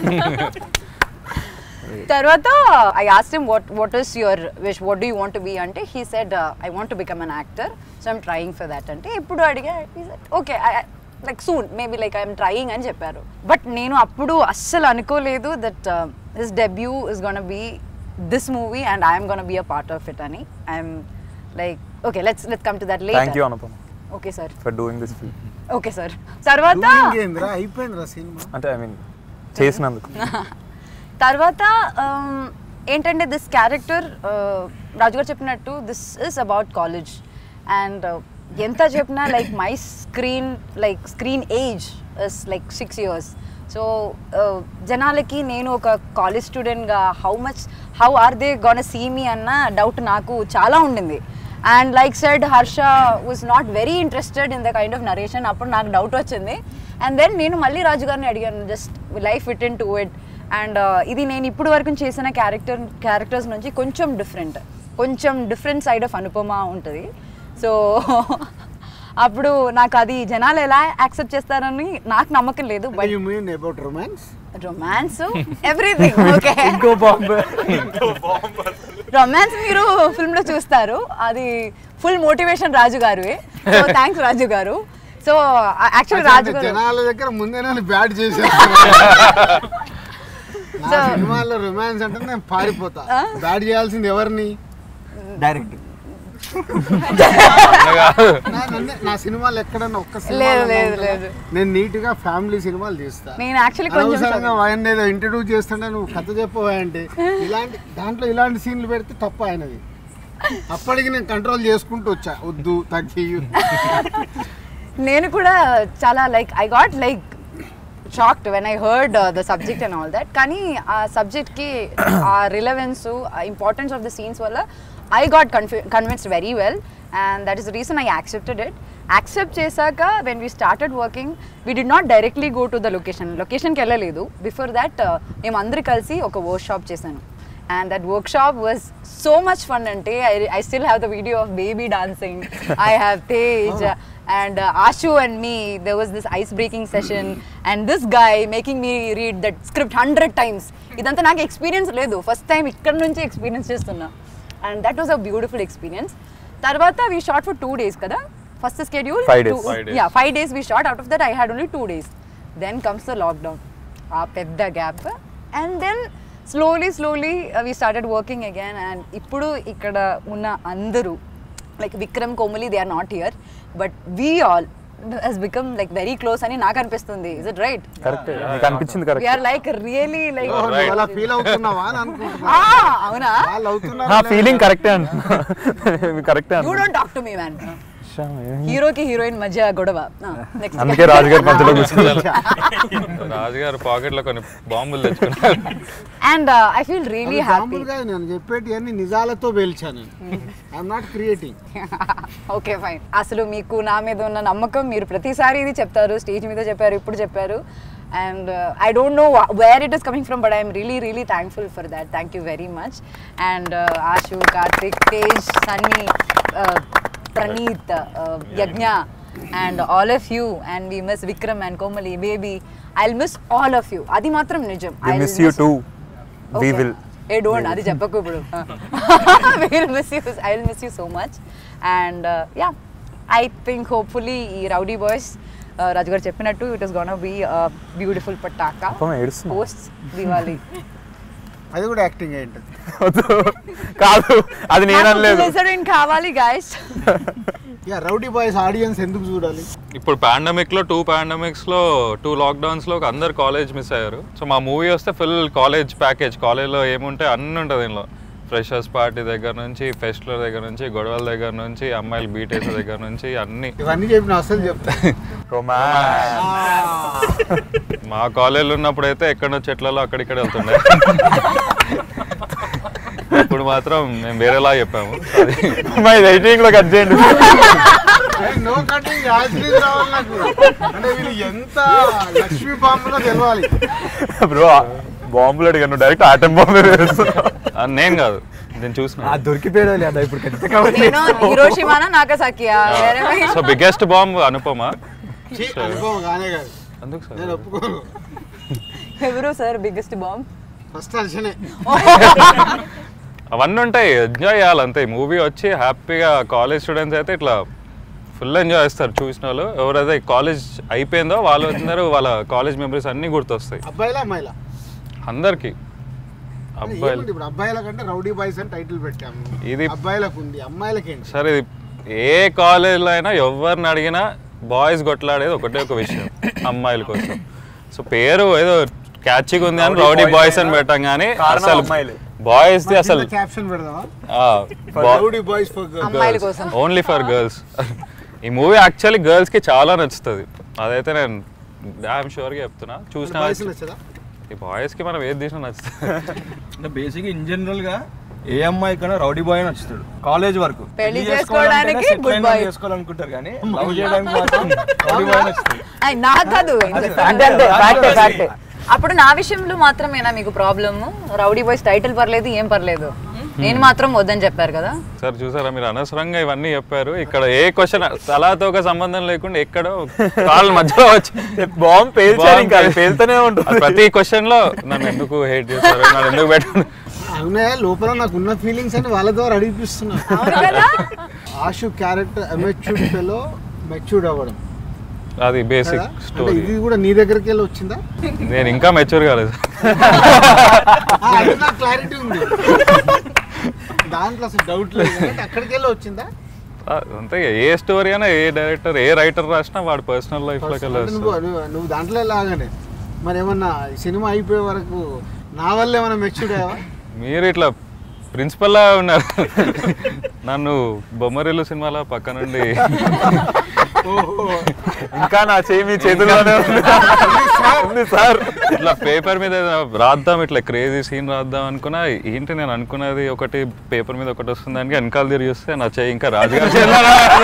Speaker 5: తర్వాత I asked him what what is your wish what do you want be అంటే he said I want to become an actor so I'm trying for that అంటే ఇప్పుడు అడిగా okay like soon maybe like I'm trying అని చెప్పారు but నేను అప్పుడు అస్సలు అనుకోలేదు that his debut is gonna be this movie and I'm gonna be a part of it అని I'm like okay let's let's come to that
Speaker 6: thank you
Speaker 5: late
Speaker 6: Anupama
Speaker 5: okay sir
Speaker 6: for doing this film
Speaker 5: okay sir తర్వాత
Speaker 1: ఏంద్రా అయిపోయిందిరా cinema
Speaker 6: అంటే I mean చేసినందుకు
Speaker 5: తర్వాత um, ఏంటంటే this character రాజుగారు చెప్పినట్టు this is about college and ఎంత చెప్పినా like my screen like screen age is like six years so జనాలకి నేను ఒక కాలేజ్ స్టూడెంట్గా how much how are they gonna see me అన్న డౌట్ నాకు చాలా ఉండింది and like said Harsha was not very interested in the kind of narration అప్పుడు నాకు డౌట్ వచ్చింది అండ్ దెన్ నేను మళ్ళీ రాజు గారిని అడిగాను just life fit in to it and ఇది నేను ఇప్పుడు వరకు చేసిన క్యారెక్టర్ క్యారెక్టర్స్ నుంచి కొంచెం డిఫరెంట్ కొంచెం డిఫరెంట్ సైడ్ ఆఫ్ అనుపమ ఉంటుంది సో అప్పుడు నాకు అది జనాలు ఎలా యాక్సెప్ట్ చేస్తారని నాకు నమ్మకం లేదు but
Speaker 1: you mean about romance
Speaker 5: romance everything okay
Speaker 2: ఇంకో బాంబే
Speaker 5: రొమాన్స్ మీరు ఫిల్మ్ లో చూస్తారు అది ఫుల్ మోటివేషన్ రాజు గారు సో థ్యాంక్స్ రాజు గారు సో యాక్చువల్లీ రాజు గారు
Speaker 1: జనాల దగ్గర ముందే నన్ను బ్యాడ్ చేశాను నా సినిమాలో రొమాన్స్ అంటే నేను పారిపోతా బ్యాడ్ చేయాల్సింది ఎవరిని
Speaker 2: డైరెక్ట్
Speaker 1: నా- నన్నే- నా సినిమాలు ఎక్కడన్నా ఒక్క
Speaker 5: లేదు,
Speaker 1: సినిమాలో
Speaker 5: లేదు,
Speaker 1: ఉంటుందా?
Speaker 5: లేదు.
Speaker 1: నేను నీట్ గా ఫ్యామిలీ సినిమాలు తీస్తా
Speaker 5: నేను యాక్చువల్లీ కొంచెం
Speaker 1: అనవసరంగా ఆయన ఏదో ఇంట్రడ్యూస్ చేస్తుంటే నువ్వు కథ చెప్పవా అంటే ఇలాంటి దాంట్లో ఇలాంటి సీన్లు పెడితే తప్ప ఆయనది అప్పటికి నేను కంట్రోల్ చేసుకుంటూ వచ్చా వద్దు తగ్గి
Speaker 5: నేను కూడా చాలా like I got like shocked when I heard the subject and all that కానీ ఆ సబ్జెక్ట్కి ఆ రిలవెన్స్ ఆ ఇంపార్టెన్స్ ఆఫ్ ద సీన్స్ వల్ల I got confu convinced very well and that is the reason I accepted it accept చేశాక when we started working we did not directly go to the location లొకేషన్కి వెళ్ళలేదు before that మేము అందరు కలిసి ఒక workshop చేశాను and that work shop was so much fun అంటే I I still have the video of baby dancing I have Tej and Ashu and me there was this ice breaking session and this guy making me read that script hundred times ఇదంతా నాకు experience లేదు first time ఇక్కడ నుంచి experience చేస్తున్నా and that was a beautiful experience తర్వాత we shot for two days కదా first schedule
Speaker 6: Five days.
Speaker 4: Five days.
Speaker 5: Yeah five days we shot out of that I had only two days then comes the lockdown ఆ పెద్ద gap and then slowly slowly we started working again and ఇప్పుడు ఇక్కడ ఉన్న అందరూ like Vikram Komali they are not here but we all has become like very close అని నాకు అనిపిస్తుంది is it right
Speaker 6: correct నీకు అనిపించింది correct
Speaker 5: we're like really like
Speaker 1: ఓ, నువ్వు అలా ఫీల్ అవుతున్నావా అని అనుకుంటున్నా
Speaker 5: అవునా
Speaker 1: వాళ్ళు అవుతున్నారు
Speaker 6: నా ఫీలింగ్ కరెక్టే అంటున్నా కరెక్టే
Speaker 5: you don't talk to me man
Speaker 6: అంటున్నా
Speaker 5: హీరోకి హీరోయిన్ మధ్య గొడవ నెక్స్ట్
Speaker 6: అందుకే రాజుగారి మధ్యలో కూర్చున్నారు
Speaker 4: రాజుగారు పాకెట్లో కొన్ని బాంబులు తెచ్చుకున్నారు
Speaker 5: and I feel really happy
Speaker 1: మామూలుగా నేను చెప్పేటి అన్ని నిజాలతో పేల్చాను I'm not creating
Speaker 5: okay fine అసలు మీకు నా మీద ఉన్న నమ్మకం మీరు ప్రతిసారి ఇది చెప్తారు స్టేజ్ మీద చెప్పారు ఇప్పుడు చెప్పారు and I don't know where it is coming from but I'm really really thankful for that thank you very much and Ashu Karthik Tej Sunny Praneeth Yagna and all of you and we miss Vikram and Komali baby I miss all of you అది మాత్రం నిజం
Speaker 6: we
Speaker 5: I'll
Speaker 6: miss you
Speaker 5: miss-
Speaker 6: too we
Speaker 5: Okay.
Speaker 6: Will
Speaker 5: ఏ don't అది చెప్పకు ఇప్పుడు will miss you I will miss you so much and yeah I think hopefully ఈ rowdy boys Raju garu చెప్పినట్టు it is gonna be beautiful పటాకా
Speaker 6: పాపం ఏడుస్తున్నా.
Speaker 5: Post Diwali
Speaker 1: అది కూడా యాక్టింగ్ ఏంటది
Speaker 6: వద్దు. కాదు అది నేను అనలేదు
Speaker 5: కావాలి guys
Speaker 1: yeah rowdy boys audience ఎందుకు చూడాలి
Speaker 4: ఇప్పుడు పాండమిక్ లో టూ పాండమిక్స్ లో టూ లాక్డౌన్స్ లో అందరు కాలేజ్ మిస్ అయ్యారు సో మా మూవీ వస్తే ఫుల్ కాలేజ్ ప్యాకేజ్ కాలేజ్లో ఏముంటే అన్ని ఉంటుంది దీనిలో ఫ్రెషర్స్ పార్టీ దగ్గర నుంచి ఫెస్టివల్ దగ్గర నుంచి గొడవల దగ్గర నుంచి అమ్మాయిలు బీట్ వేసే దగ్గర నుంచి అన్ని
Speaker 1: ఇవన్నీ చెప్పిన అసలు చెప్తా
Speaker 6: రొమాన్స్
Speaker 4: మా కాలేజీలో ఉన్నప్పుడు అయితే ఎక్కడో చెట్లలో అక్కడిక్కడ వెళ్తుండే ఇప్పుడు మాత్రం మేము వేరేలా చెప్పాము అది
Speaker 6: మై రైటింగ్ లో కట్ చేయండి
Speaker 1: నో కటింగ్ యాజ్లీజ్ రావాలి నాకు అంటే వీళ్ళు ఎంత లక్ష్మీ బాంబులో తెలవాలి
Speaker 6: బ్రో బాంబులు అడిగాను నువ్వు డైరెక్ట్ ఆటం బాంబు వేస్తున్నావు
Speaker 4: అది నేను కాదు నేను చూసిన
Speaker 2: దొరికిపోయాడు లేదా ఇప్పుడు ఖచ్చితంగా
Speaker 5: నేను హీరోషిమానా నాకసాకియా వేరే
Speaker 4: సో బిగ్గెస్ట్ బాంబ్ అనుపమ
Speaker 1: ఛీ, అనుభవం కానే కాదు
Speaker 4: అందుకు సార్
Speaker 1: నేను ఒప్పుకోను
Speaker 5: ఎవరు సార్ బిగ్గెస్ట్ బాంబ్
Speaker 1: ఫస్ట్ అర్చనే
Speaker 4: అవన్నీ ఉంటాయి ఎంజాయ్ చేయాలి అంతే మూవీ వచ్చి హ్యాపీగా కాలేజ్ స్టూడెంట్స్ అయితే ఇట్లా ఫుల్ ఎంజాయ్ చేస్తారు చూసిన వాళ్ళు ఎవరైతే కాలేజ్ అయిపోయిందో వాళ్ళు వచ్చినారు వాళ్ళ కాలేజ్ మెమరీస్ అన్నీ గుర్తొస్తాయి
Speaker 1: అబ్బాయిలా అమ్మాయిలా
Speaker 4: అందరికి అబ్బాయిలు
Speaker 1: ఏముంది ఇప్పుడు అబ్బాయిల కంటే రౌడీ బాయ్స్ అని టైటిల్ పెట్టాము
Speaker 4: ఇది-
Speaker 1: అబ్బాయిలకు ఉంది అమ్మాయిలకి ఏంటి
Speaker 4: సరే ఇది ఏ కాలేజ్లో అయినా ఎవరిని అడిగినా బాయ్స్ కొట్లాడేది ఒకటే ఒక విషయం అమ్మాయిల కోసం సో పేరు ఏదో క్యాచ్గా ఉంది అని
Speaker 6: Rowdy
Speaker 4: రౌడీ
Speaker 6: boys
Speaker 4: బాయ్స్ అని
Speaker 6: అయినా
Speaker 4: పెట్టాం కానీ
Speaker 6: కారణం
Speaker 4: అసలు
Speaker 6: అమ్మాయిలే.
Speaker 4: బాయ్స్ ది అసలు
Speaker 1: క్యాప్షన్ పెడదామా
Speaker 4: ఆ,
Speaker 1: రౌడీ బాయ్స్ ఫర్
Speaker 5: అమ్మాయిల కోసం
Speaker 4: ఓన్లీ ఫర్ గర్ల్స్ ఈ మూవీ యాక్చువల్లీ గర్ల్స్ కి చాలా నచ్చుతుంది అదైతే నేను డామ్ షూర్ గా చెప్తున్నా చూసిన
Speaker 1: బాయ్స్ నచ్చదా
Speaker 4: ఈ బాయ్స్ కి మనం ఏది తీసినా నచ్చుతుంది
Speaker 3: అంటే బేసిక్ ఇన్ జనరల్ గా ఏ అమ్మాయి కన్నా రౌడీ బాయ్ నచ్చుతాడు కాలేజ్ వరకు
Speaker 5: పెళ్లి
Speaker 3: చేసుకోవాలంటేనే
Speaker 5: చేసుకోవడానికి
Speaker 3: settle
Speaker 5: good
Speaker 3: అయినా
Speaker 5: boy.
Speaker 3: చేసుకోవాలనుకుంటారు కానీ లవ్ చేయడానికి మాత్రం రౌడీ బాయ్ నచ్చుతాడు
Speaker 5: అయ్, నాకు కాదు
Speaker 3: అంతే, అంతే, fact, fact.
Speaker 5: అప్పుడు నా విషయంలో మాత్రమేనా మీకు ప్రాబ్లమ్ రౌడీ బాయ్స్ టైటిల్ పర్లేదు ఏం పర్లేదు నేను మాత్రం వద్దని చెప్పారు కదా
Speaker 4: సార్ చూసారా మీరు అనవసరంగా ఇవన్నీ చెప్పారు ఇక్కడ ఏ క్వశ్చన్ తలాతో ఒక సంబంధం లేకుండా ఎక్కడో కాళ్ళ మధ్యలో వచ్చి
Speaker 6: బాంబు పేల్చారు ఇంకా అది
Speaker 4: Bomb
Speaker 6: పేలుతూనే
Speaker 4: అది
Speaker 6: ఉంటుంది
Speaker 4: ప్రతి క్వశ్చన్ లో నన్ను ఎందుకు హేట్ చేస్తారు నన్ను ఎందుకు పెట్టండి
Speaker 1: అవునే లోపల నాకు ఉన్న ఫీలింగ్స్ అని వాళ్ళ ద్వారా అడిగిపిస్తున్నా
Speaker 5: అవును కదా
Speaker 1: Ashu character immatured fellow matured అవ్వడం
Speaker 4: అది బేసిక్
Speaker 1: కదా? అంటే
Speaker 4: స్టోరీ
Speaker 1: ఇది కూడా నీ దగ్గరికి వెళ్ళి వచ్చిందా
Speaker 4: నేను ఇంకా మెచ్యూర్ కాలేదు
Speaker 1: ఆ, అది నాకు క్లారిటీ ఉంది దాంట్లో అసలు డౌట్ లేదు అంటే అక్కడికి వెళ్ళి వచ్చిందా
Speaker 4: ఆ, అంతే ఇక ఏ స్టోరీ అయినా ఏ డైరెక్టర్ ఏ రైటర్ రాసినా వాడి పర్సనల్ లైఫ్ లోకి
Speaker 1: అంటే నువ్వు
Speaker 4: వెళ్ళొచ్చు
Speaker 1: నువ్వు- నువ్వు దాంట్లో లాగానే మరి ఏమన్నా ఈ సినిమా అయిపోయే వరకు నా వల్ల ఏమన్నా మెచ్యూర్డ్ అయ్యావా
Speaker 4: మీరు ఇట్లా ప్రిన్సిపల్ లా ఉన్నారు నన్ను బొమ్మరిల్లు సినిమాలో పక్క నుండి
Speaker 1: ఓహో
Speaker 6: ఇంకా నా చేయి మీ చేతుల్లోనే ఉంది ఉంది సార్
Speaker 4: ఇట్లా పేపర్ మీద ఏదో రాద్దాం ఇట్లా క్రేజీ సీన్ రాద్దాం అనుకున్నా ఏంటి నేను అనుకున్నది ఒకటి పేపర్ మీద ఒకటి వస్తుంది దానికి వెనకాల తిరిగి వస్తే నా చేయి ఇంకా రాజుగారి చేతిలో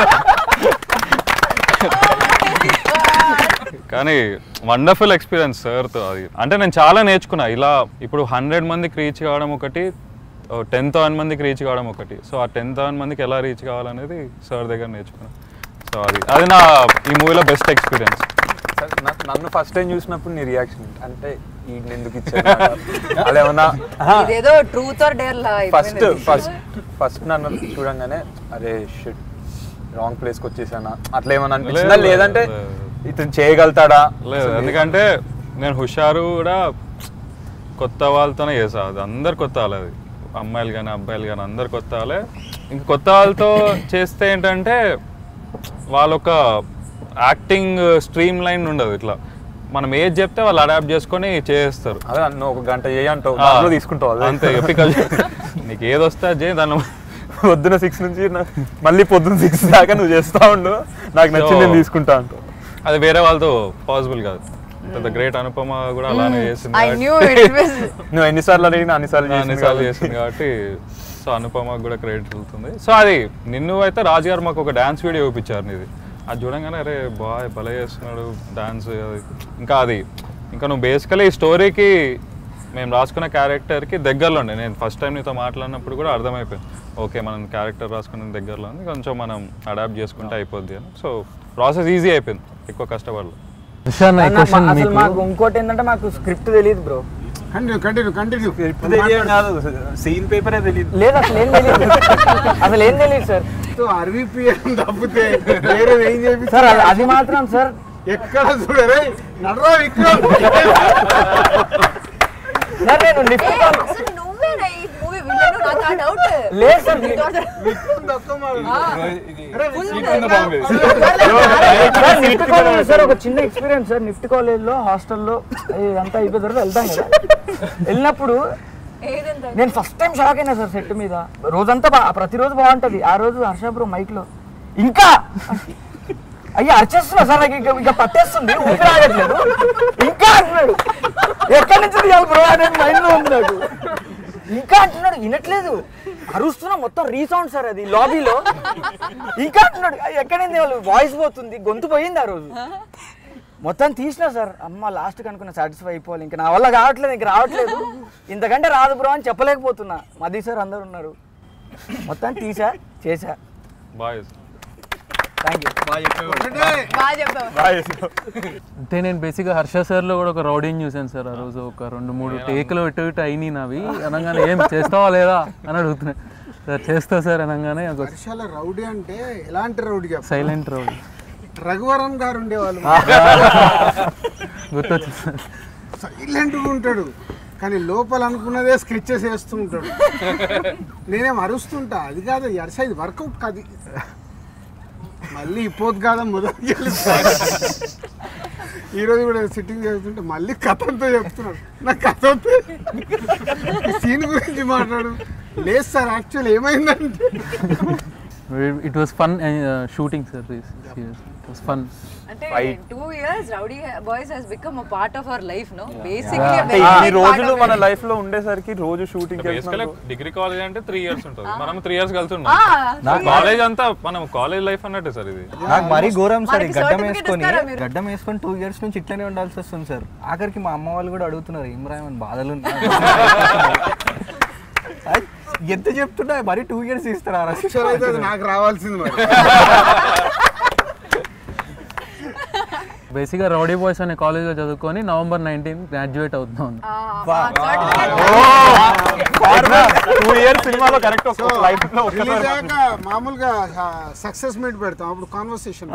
Speaker 4: కానీ వండర్ఫుల్ ఎక్స్పీరియన్స్ సార్తో అది అంటే నేను చాలా నేర్చుకున్నా ఇలా ఇప్పుడు హండ్రెడ్ మందికి రీచ్ కావడం ఒకటి టెన్ థౌసండ్ మందికి రీచ్ కావడం ఒకటి సో ఆ టెన్ థౌసండ్ మందికి ఎలా రీచ్ కావాలనేది సార్ దగ్గర నేర్చుకున్నా సో అది అది నా ఈ మూవీలో బెస్ట్ ఎక్స్పీరియన్స్
Speaker 6: సార్, నా- నన్ను ఫస్ట్ టైం చూసినప్పుడు నీ రియాక్షన్ అంటే ఈ ఎందుకు ఇచ్చారు అలా ఏమన్నా
Speaker 5: ఇదేదో ట్రూత్ ఆర్ డేర్ లా
Speaker 6: ఫస్ట్
Speaker 5: అయిపోయింది.
Speaker 6: ఫస్ట్ ఫస్ట్ నన్ను చూడంగానే అరే షిట్ రాంగ్ ప్లేస్కి వచ్చేసానా అట్లా ఏమన్నా అనిపించిందా
Speaker 4: లేదు,
Speaker 6: లేదంటే
Speaker 4: లేదు.
Speaker 6: ఇతను చేయగలుగుతాడా
Speaker 4: లేదు ఎందుకంటే నేను హుషారు కూడా కొత్త వాళ్ళతోనే చేసా అది అందరు కొత్త వాళ్ళు అది అమ్మాయిలు కానీ అబ్బాయిలు కానీ అందరు కొత్త వాళ్ళే ఇంకా కొత్త వాళ్ళతో చేస్తే ఏంటంటే వాళ్ళొక యాక్టింగ్ స్ట్రీమ్ లైన్ ఉండదు ఇట్లా మనం ఏది చెప్తే వాళ్ళు అడాప్ట్ చేసుకొని చేస్తారు
Speaker 6: అదే నువ్వు ఒక గంట చేయి అంటావు
Speaker 4: ఆ,
Speaker 6: దాంట్లో తీసుకుంటావు అదే.
Speaker 4: అంతే ఎపికల్ నీకు ఏది వస్తే అది చేయి దాన్ని
Speaker 6: పొద్దున సిక్స్ నుంచి నా- మళ్ళీ పొద్దున సిక్స్ దాకా నువ్వు చేస్తా ఉండు నాకు నచ్చింది నేను తీసుకుంటా అంటావు
Speaker 4: అది వేరే వాళ్ళతో పాసిబుల్ కాదు పెద్ద గ్రేట్ అనుపమ కూడా అలానే చేసింది
Speaker 5: ఐ
Speaker 4: కాబట్టి-
Speaker 5: న్యూ ఇట్ వాస్
Speaker 6: నువ్వు ఎన్నిసార్లు అడిగినా అన్నిసార్లు చేసింది
Speaker 4: అన్నిసార్లు
Speaker 6: కాబట్టి.
Speaker 4: చేసింది కాబట్టి సో అనుపమకు కూడా క్రెడిట్ వెళ్తుంది సో అది నిన్ను అయితే రాజు గారు మాకు ఒక డాన్స్ వీడియో చూపించారు నీది అది చూడంగానే అరే బాయ్ భలే చేస్తున్నాడు డాన్స్ అది ఇంకా అది ఇంకా నువ్వు బేసికలీ ఈ స్టోరీకి మేము రాసుకున్న క్యారెక్టర్కి దగ్గరలో ఉండే నేను ఫస్ట్ టైం నీతో మాట్లాడినప్పుడు కూడా అర్థమైపోయింది ఓకే మనం క్యారెక్టర్ రాసుకున్న దగ్గరలో ఉంది కొంచెం మనం అడాప్ట్ చేసుకుంటే అయిపోద్ది అని సో ప్రాసెస్ ఈజీ అయిపోయింది ఎక్కువ కష్టపడలేదు
Speaker 7: అన్న, మా- అసలు మాకు ఇంకోటి ఏంటంటే మాకు స్క్రిప్ట్ తెలియదు బ్రో
Speaker 1: కంటిన్యూ కంటిన్యూ కంటిన్యూ
Speaker 6: తెలియదు కాదు సీన్ పేపరే తెలియదు
Speaker 7: లేదు అసలు ఏం తెలియదు అసలు ఏం తెలియదు సార్
Speaker 1: ఆర్వీపీఎం తప్పితే వేరే ఏం చేపి
Speaker 7: సార్ అది- అది మాత్రం సార్
Speaker 1: ఎక్కడ చూడరే నడరా విక్రమ్
Speaker 7: సార్ నేను లిఫ్ట్
Speaker 5: అసలు నువ్వేనా ఈ మూవీ విలన్ నాకు ఆ డౌట్
Speaker 7: లేదు సార్
Speaker 1: విక్రమ్ తక్కువ మాట.
Speaker 7: సార్ నిఫ్ట్ కాలేజ్ సార్ ఒక చిన్న ఎక్స్పీరియన్స్ సార్ నిఫ్ట్ కాలేజ్లో హాస్టల్లో ఇదంతా అయిపోయిన తర్వాత వెళ్తాం కదా వెళ్ళినప్పుడు
Speaker 5: ఏదంతా
Speaker 7: నేను ఫస్ట్ టైం షాక్ అయినా సార్ సెట్ మీద రోజంతా బా ప్రతిరోజు బాగుంటది ఆ రోజు హర్షాపురం మైక్ లో ఇంకా అయ్యా అరిచేస్తున్నా సార్ నాకు ఇంకా ఇంకా పట్టేస్తుంది ఊపిరి ఆగట్లేదు ఇంకా అంటున్నాడు ఎక్కడి నుంచి తీయాలి బ్రో అనేది మైండ్ లో ఉంది నాకు ఇంకా అంటున్నాడు వినట్లేదు అరుస్తున్నా మొత్తం రీసౌండ్ సార్ అది లాబీలో ఇంకా అంటున్నాడు "అయ్య, ఎక్కడి నుంచి తీయాలి వాయిస్ పోతుంది గొంతు పోయింది ఆ రోజు మొత్తం తీసినా సార్ అమ్మ లాస్ట్ కనుకున్న సాటిస్ఫై అయిపోవాలి ఇంకా నా వల్ల కావట్లేదు ఇంక రావట్లేదు ఇంతకంటే రాదు బ్రో అని చెప్పలేకపోతున్నా మదీ సార్ అందరు ఉన్నారు మొత్తం తీసా చేసా
Speaker 4: బాయ్
Speaker 7: థ్యాంక్ యూ
Speaker 5: బాగా చెప్పావు
Speaker 8: అంటే నేను బేసిక్గా హర్ష సార్లో కూడా ఒక రౌడీని చూశాను సార్ ఆ రోజు ఒక రెండు మూడు టేకులు ఇటు ఇటు అయినాయి నావి అనగానే ఏం చేస్తావా లేదా అని అడుగుతున్నా సార్ చేస్తా సార్ అనగానే ఒక
Speaker 1: వర్షాల రౌడీ అంటే ఎలాంటి రౌడీ చెప్పాలి
Speaker 8: సైలెంట్ రౌడీ
Speaker 1: రఘువరన్ గారు ఉండేవాళ్ళు
Speaker 8: గుర్తొచ్చింది సార్
Speaker 1: సైలెంట్ గా ఉంటాడు కానీ లోపల అనుకున్నదే స్కెచెస్ వేస్తూ ఉంటాడు నేనేం అరుస్తుంటా అది కాదు ఈ అరిసా ఇది వర్కౌట్ కాదు మళ్ళీ ఇపోదు కాదా మొదలు ఈ రోజు కూడా సిట్టింగ్ చేస్తుంటే మళ్ళీ కథంతో చెప్తున్నాడు నా కథ సీన్ గురించి మాట్లాడు లేదు సార్ యాక్చువల్ ఏమైందంటే
Speaker 8: it was fun shooting sir serious it was fun
Speaker 5: అంటే
Speaker 6: Fight.
Speaker 5: Two years rowdy boys has become a part of our life no
Speaker 6: అంటే
Speaker 5: బేసిక్లీ
Speaker 6: ఇన్ని రోజులు మన లైఫ్ లో ఉండేసరికి రోజు షూటింగ్
Speaker 4: బేసికలీ డిగ్రీ కాలేజ్ అంటే త్రీ ఇయర్స్ ఉంటుంది మనం త్రీ ఇయర్స్ వెళ్తున్నాం కాలేజ్ అంతా మనం కాలేజ్ లైఫ్ అన్నట్టే సార్ ఇది
Speaker 2: నాకు మరీ ఘోరం సార్ ఈ
Speaker 5: మనకి
Speaker 2: గడ్డం
Speaker 5: certificate
Speaker 2: వేసుకొని
Speaker 5: ఇస్తారా మీరు?
Speaker 2: గడ్డం వేసుకొని టూ ఇయర్స్ నుంచి ఇట్లనే ఉండాల్సి వస్తుంది సార్ ఆఖరికి మా అమ్మ వాళ్ళు కూడా అడుగుతున్నారు ఇమ్రాన్ బాధలు ఉన్నాయి." అది ఎంత చెప్తున్నా మరీ టూ ఇయర్స్ ఇస్తారా
Speaker 1: యాక్చువల్ అయితే అది నాకు రావాల్సింది మరి
Speaker 8: బేసిక్గా రౌడీ బాయ్స్ అనే కాలేజ్లో చదువుకొని నవంబర్ నైన్టీన్ గ్రాడ్యుయేట్ అవుతున్నాను
Speaker 6: టూ ఇయర్స్ సినిమాలో కరెక్ట్ లైఫ్ లో
Speaker 1: రిలీజ్ అయ్యాక మామూలుగా సక్సెస్ మీట్ పెడతాం అప్పుడు కాన్వర్సేషన్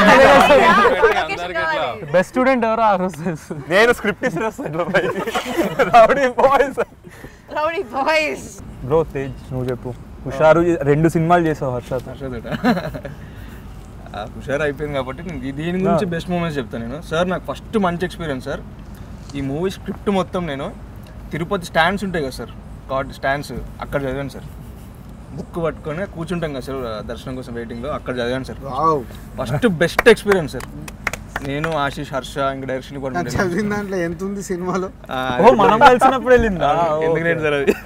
Speaker 8: బెస్ట్ స్టూడెంట్ ఎవరో ఆ రోజు తెలుసు.
Speaker 6: నేను స్క్రిప్ట్ ఇచ్చిన ఇట్లా rowdy boys
Speaker 5: rowdy boys
Speaker 6: bro Tej నువ్వు చెప్పు హుషారు రెండు సినిమాలు చేసావు హర్షత్
Speaker 3: హర్షదట హుషారు అయిపోయింది కాబట్టి నేను దీ- దీని గురించి బెస్ట్ మూమెంట్స్ చెప్తాను నేను సార్ నాకు ఫస్ట్ మంచి ఎక్స్పీరియన్స్ సార్ ఈ మూవీ స్క్రిప్ట్ మొత్తం నేను తిరుపతి స్టాండ్స్ ఉంటాయి కదా సార్ కార్డ్ స్టాండ్స్ అక్కడ చదివాను సార్ బుక్ పట్టుకొని కూర్చుంటాం కదా సార్ దర్శనం కోసం వెయిటింగ్లో అక్కడ చదివాను sir
Speaker 1: wow
Speaker 3: first best experience sir నేను ఆశీష్ హర్ష ఇంకా డైరెక్షన్ కూడా
Speaker 1: నాకు చదివిన దాంట్లో ఎంత ఉంది సినిమాలో
Speaker 6: ఓ మనం కలిసినప్పుడు వెళ్ళిందా
Speaker 3: ఎందుకు నేను సార్ అది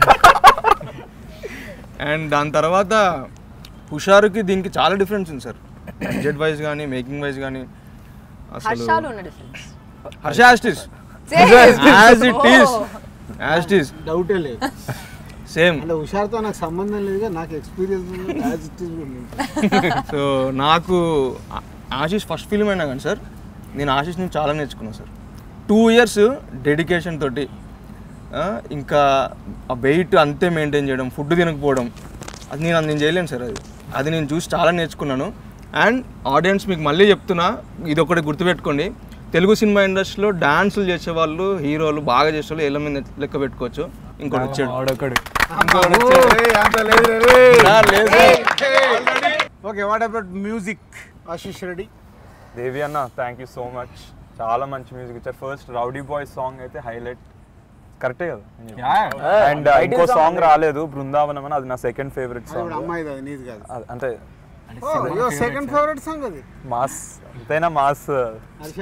Speaker 3: అండ్ దాని తర్వాత హుషారుకి దీనికి చాలా డిఫరెన్స్ ఉంది సార్ బడ్జెట్ వైజ్ కానీ మేకింగ్ వైజ్ కానీ అసలు
Speaker 5: హర్షాలు ఉన్న difference
Speaker 3: Harsha as it is as it is as it is
Speaker 1: డౌటే లేదు
Speaker 3: సేమ్
Speaker 1: అంటే హుషార్తో నాకు సంబంధం లేదుగా నాకు ఎక్స్పీరియన్స్ ఉంది యాజ్ ఇట్ ఈస్ కూడా ఉంది.
Speaker 3: సో నాకు ఆ- ఆశీష్ ఫస్ట్ ఫిల్మ్ అయినా కానీ సార్ నేను ఆశీష్ నుంచి చాలా నేర్చుకున్నాను సార్ టూ ఇయర్స్ డెడికేషన్ తోటి ఆ, ఇంకా ఆ వెయిట్ అంతే మెయింటైన్ చేయడం ఫుడ్ తినకపోవడం అది నేను నేను చేయలేను సార్ అది అది నేను చూసి చాలా నేర్చుకున్నాను అండ్ ఆడియన్స్ మీకు మళ్ళీ చెప్తున్నా ఇది ఒకటి గుర్తుపెట్టుకోండి తెలుగు సినిమా ఇండస్ట్రీలో డాన్సులు చేసేవాళ్ళు హీరోలు బాగా చేసేవాళ్ళు ఏళ్ళ మీద లెక్క పెట్టుకోవచ్చు ఇంకోటి వచ్చాడు ఇంకోటి వచ్చాడు. నా లేదు
Speaker 1: okay what about music Ashish Reddy
Speaker 6: Devi అన్న థ్యాంక్ యూ సో మచ్ చాలా మంచి మ్యూజిక్ ఇచ్చారు ఫస్ట్ రౌడీ బాయ్ సాంగ్ అయితే హైలైట్ కరెక్టే కదా అండ్ ఇంకో సాంగ్ రాలేదు బృందావనం అని అది నా సెకండ్ ఫేవరెట్
Speaker 1: అది
Speaker 6: సాంగ్
Speaker 1: కూడా అమ్మాయిది అది నీది కాదు
Speaker 6: అంటే
Speaker 1: సెకండ్ ఫేవరెట్ సాంగ్ అది
Speaker 6: మాస్ ఎంతైనా mass
Speaker 1: Harsha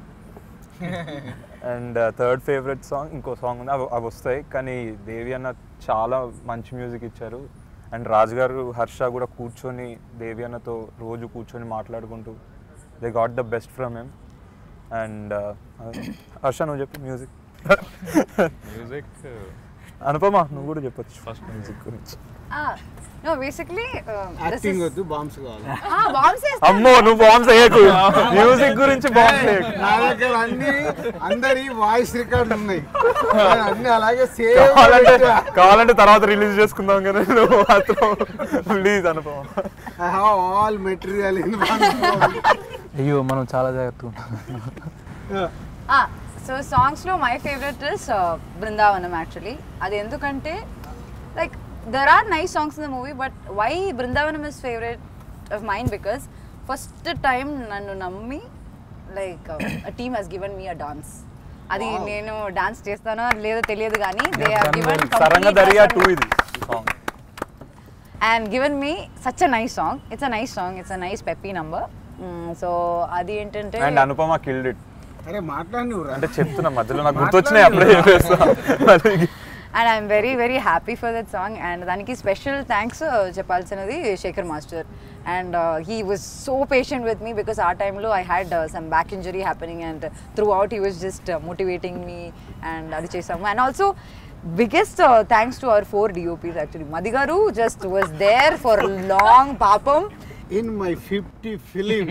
Speaker 6: and third favourite song ఇంకో సాంగ్ ఉంది అవి అవి వస్తాయి కానీ దేవి అన్న చాలా మంచి మ్యూజిక్ ఇచ్చారు అండ్ రాజు గారు హర్ష కూడా కూర్చొని దేవి అన్నతో రోజు కూర్చొని మాట్లాడుకుంటూ they got the best from him and Harsha నువ్వు చెప్పు మ్యూజిక్
Speaker 4: మ్యూజిక్
Speaker 6: అనుపమ నువ్వు కూడా చెప్పొచ్చు ఫస్ట్ మ్యూజిక్ గురించి
Speaker 5: నో బేసిక్లీ
Speaker 1: యాక్టింగ్ వద్దు బాంబ్స్ కావాలి
Speaker 5: బాంబ్స్
Speaker 6: అమ్మో నువ్వు బాంబ్స్ వేయకు మ్యూజిక్ గురించి బాంబ్స్ వేయకు
Speaker 1: నా దగ్గర అన్ని అందరి వాయిస్ రికార్డులు ఉన్నాయి అన్ని అలాగే
Speaker 6: కావాలంటే
Speaker 1: సేమ్
Speaker 6: కావాలంటే తర్వాత రిలీజ్ చేసుకుందాం కానీ నువ్వు మాత్రం please Anupama
Speaker 1: I have all material in
Speaker 8: అయ్యో మనం చాలా జాగ్రత్తగా ఉంటాం
Speaker 5: సో సాంగ్స్లో my favourite is Brindavanam actually అది ఎందుకంటే like there are nice songs in the movie but why Brindavanam is favourite of mind because first time నన్ను నమ్మి like team he's given me a dance అది నేను డాన్స్ చేస్తానో లేదో తెలియదు కానీ they are given
Speaker 6: Saranga Dariya too ఇది song
Speaker 5: and given me such a nice song it's a nice song it's a nice peppy number so అది ఏంటంటే
Speaker 6: అండ్ అనుపమ కిల్డ్ ఇట్
Speaker 1: అరే మాట్లాడి నువ్వు రా
Speaker 6: అంటే చెప్తున్నా మధ్యలో నాకు గుర్తొచ్చినాయి అప్పుడే చెప్పేస్తా మళ్ళీ
Speaker 5: and I'm very very happy for that song and దానికి స్పెషల్ థ్యాంక్స్ చెప్పాల్సినది Shekhar master and he was so patient with me because ఆ టైంలో I had some back injury happening and throughout he was just motivating me and అది చేసాము and also biggest thanks to our four DOPs actually Madhi garu just was there for long పాపం
Speaker 1: in my fifty film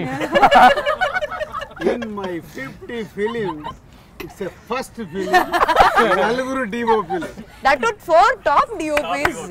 Speaker 1: in my fifty film it's a first film నలుగురు డిఓపీలు
Speaker 5: that would four top DOPs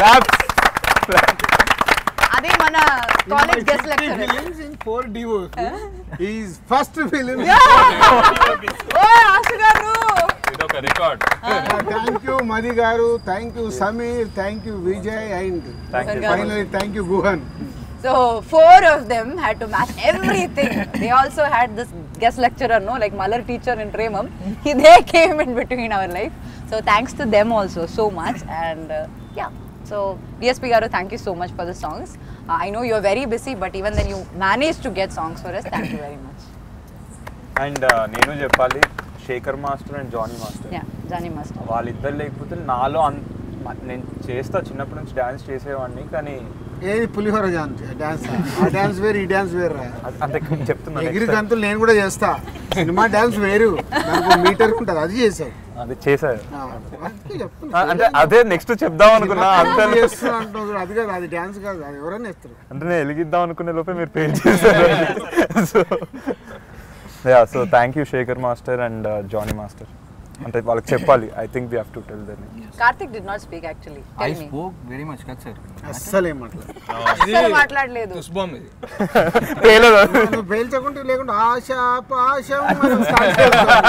Speaker 5: అదే మన college guest lecturer
Speaker 1: films in four DOP is first film
Speaker 5: ఓ ఆశ గారు
Speaker 4: ఇది ఒక record
Speaker 1: thank you Madhi garu thank you Sameer thank you Vijay and
Speaker 6: thank you
Speaker 1: finally thank you Guhan
Speaker 5: So four of them had to match everything. they also had this guest lecturer, no, like Malar teacher in Tremam. He, they came in between our life. So thanks to them also so much. And uh, yeah, so DSP Garu, thank you so much for the songs. Uh, I know you're very busy, but even then you managed to get songs for us. Thank you very much.
Speaker 6: And నేను చెప్పాలి Shekhar master and Johnny master
Speaker 5: Yeah, Johnny Master.
Speaker 6: వాళ్ళిద్దరు లేకపోతే నాలో అన్ మ- నేను చేస్తా చిన్నప్పటి నుంచి డాన్స్ చేసేవాడిని కానీ
Speaker 1: ఏది పులిహోర డాన్స్ ఆ డాన్స్ వేరు ఈ డాన్స్ వేరు రా
Speaker 6: అ- అంతే చెప్తున్నా
Speaker 1: ఎగిరి
Speaker 6: next time.
Speaker 1: గంతులు నేను కూడా చేస్తా సినిమా డాన్స్ వేరు దానికి మీటర్ ఉంటుంది అది చేసావు
Speaker 6: అది చేశారు
Speaker 1: ఆ, అందుకే చెప్తున్నా.
Speaker 6: ఆ, అంటే అదే నెక్స్ట్ చెప్దాం అనుకున్నా అంతే
Speaker 1: చేస్తున్నా అంటున్నావు చూడు, అది కాదు అది డాన్స్ కాదు అది ఎవరైనా ఇస్తారు
Speaker 6: అంటే నేను వెలిగిద్దాం అనుకునే లోపే మీరు పే చేశారు so yeah so thank you Shekhar master and Johnny master అంటే వాళ్ళకి చెప్పాలి I think we have to tell then
Speaker 5: Karthik did not speak actually.
Speaker 2: I
Speaker 5: Tell me.
Speaker 2: Spoke very much కదా సార్
Speaker 1: అస్సలు ఏం మాట్లాడు
Speaker 5: అస్సలు మాట్లాడలేదు
Speaker 3: తుస్బామ్ ఇది
Speaker 1: నువ్వు పేల్చకుంటే లేకుండా ఆశ పాశం మనం start చేస్తాం.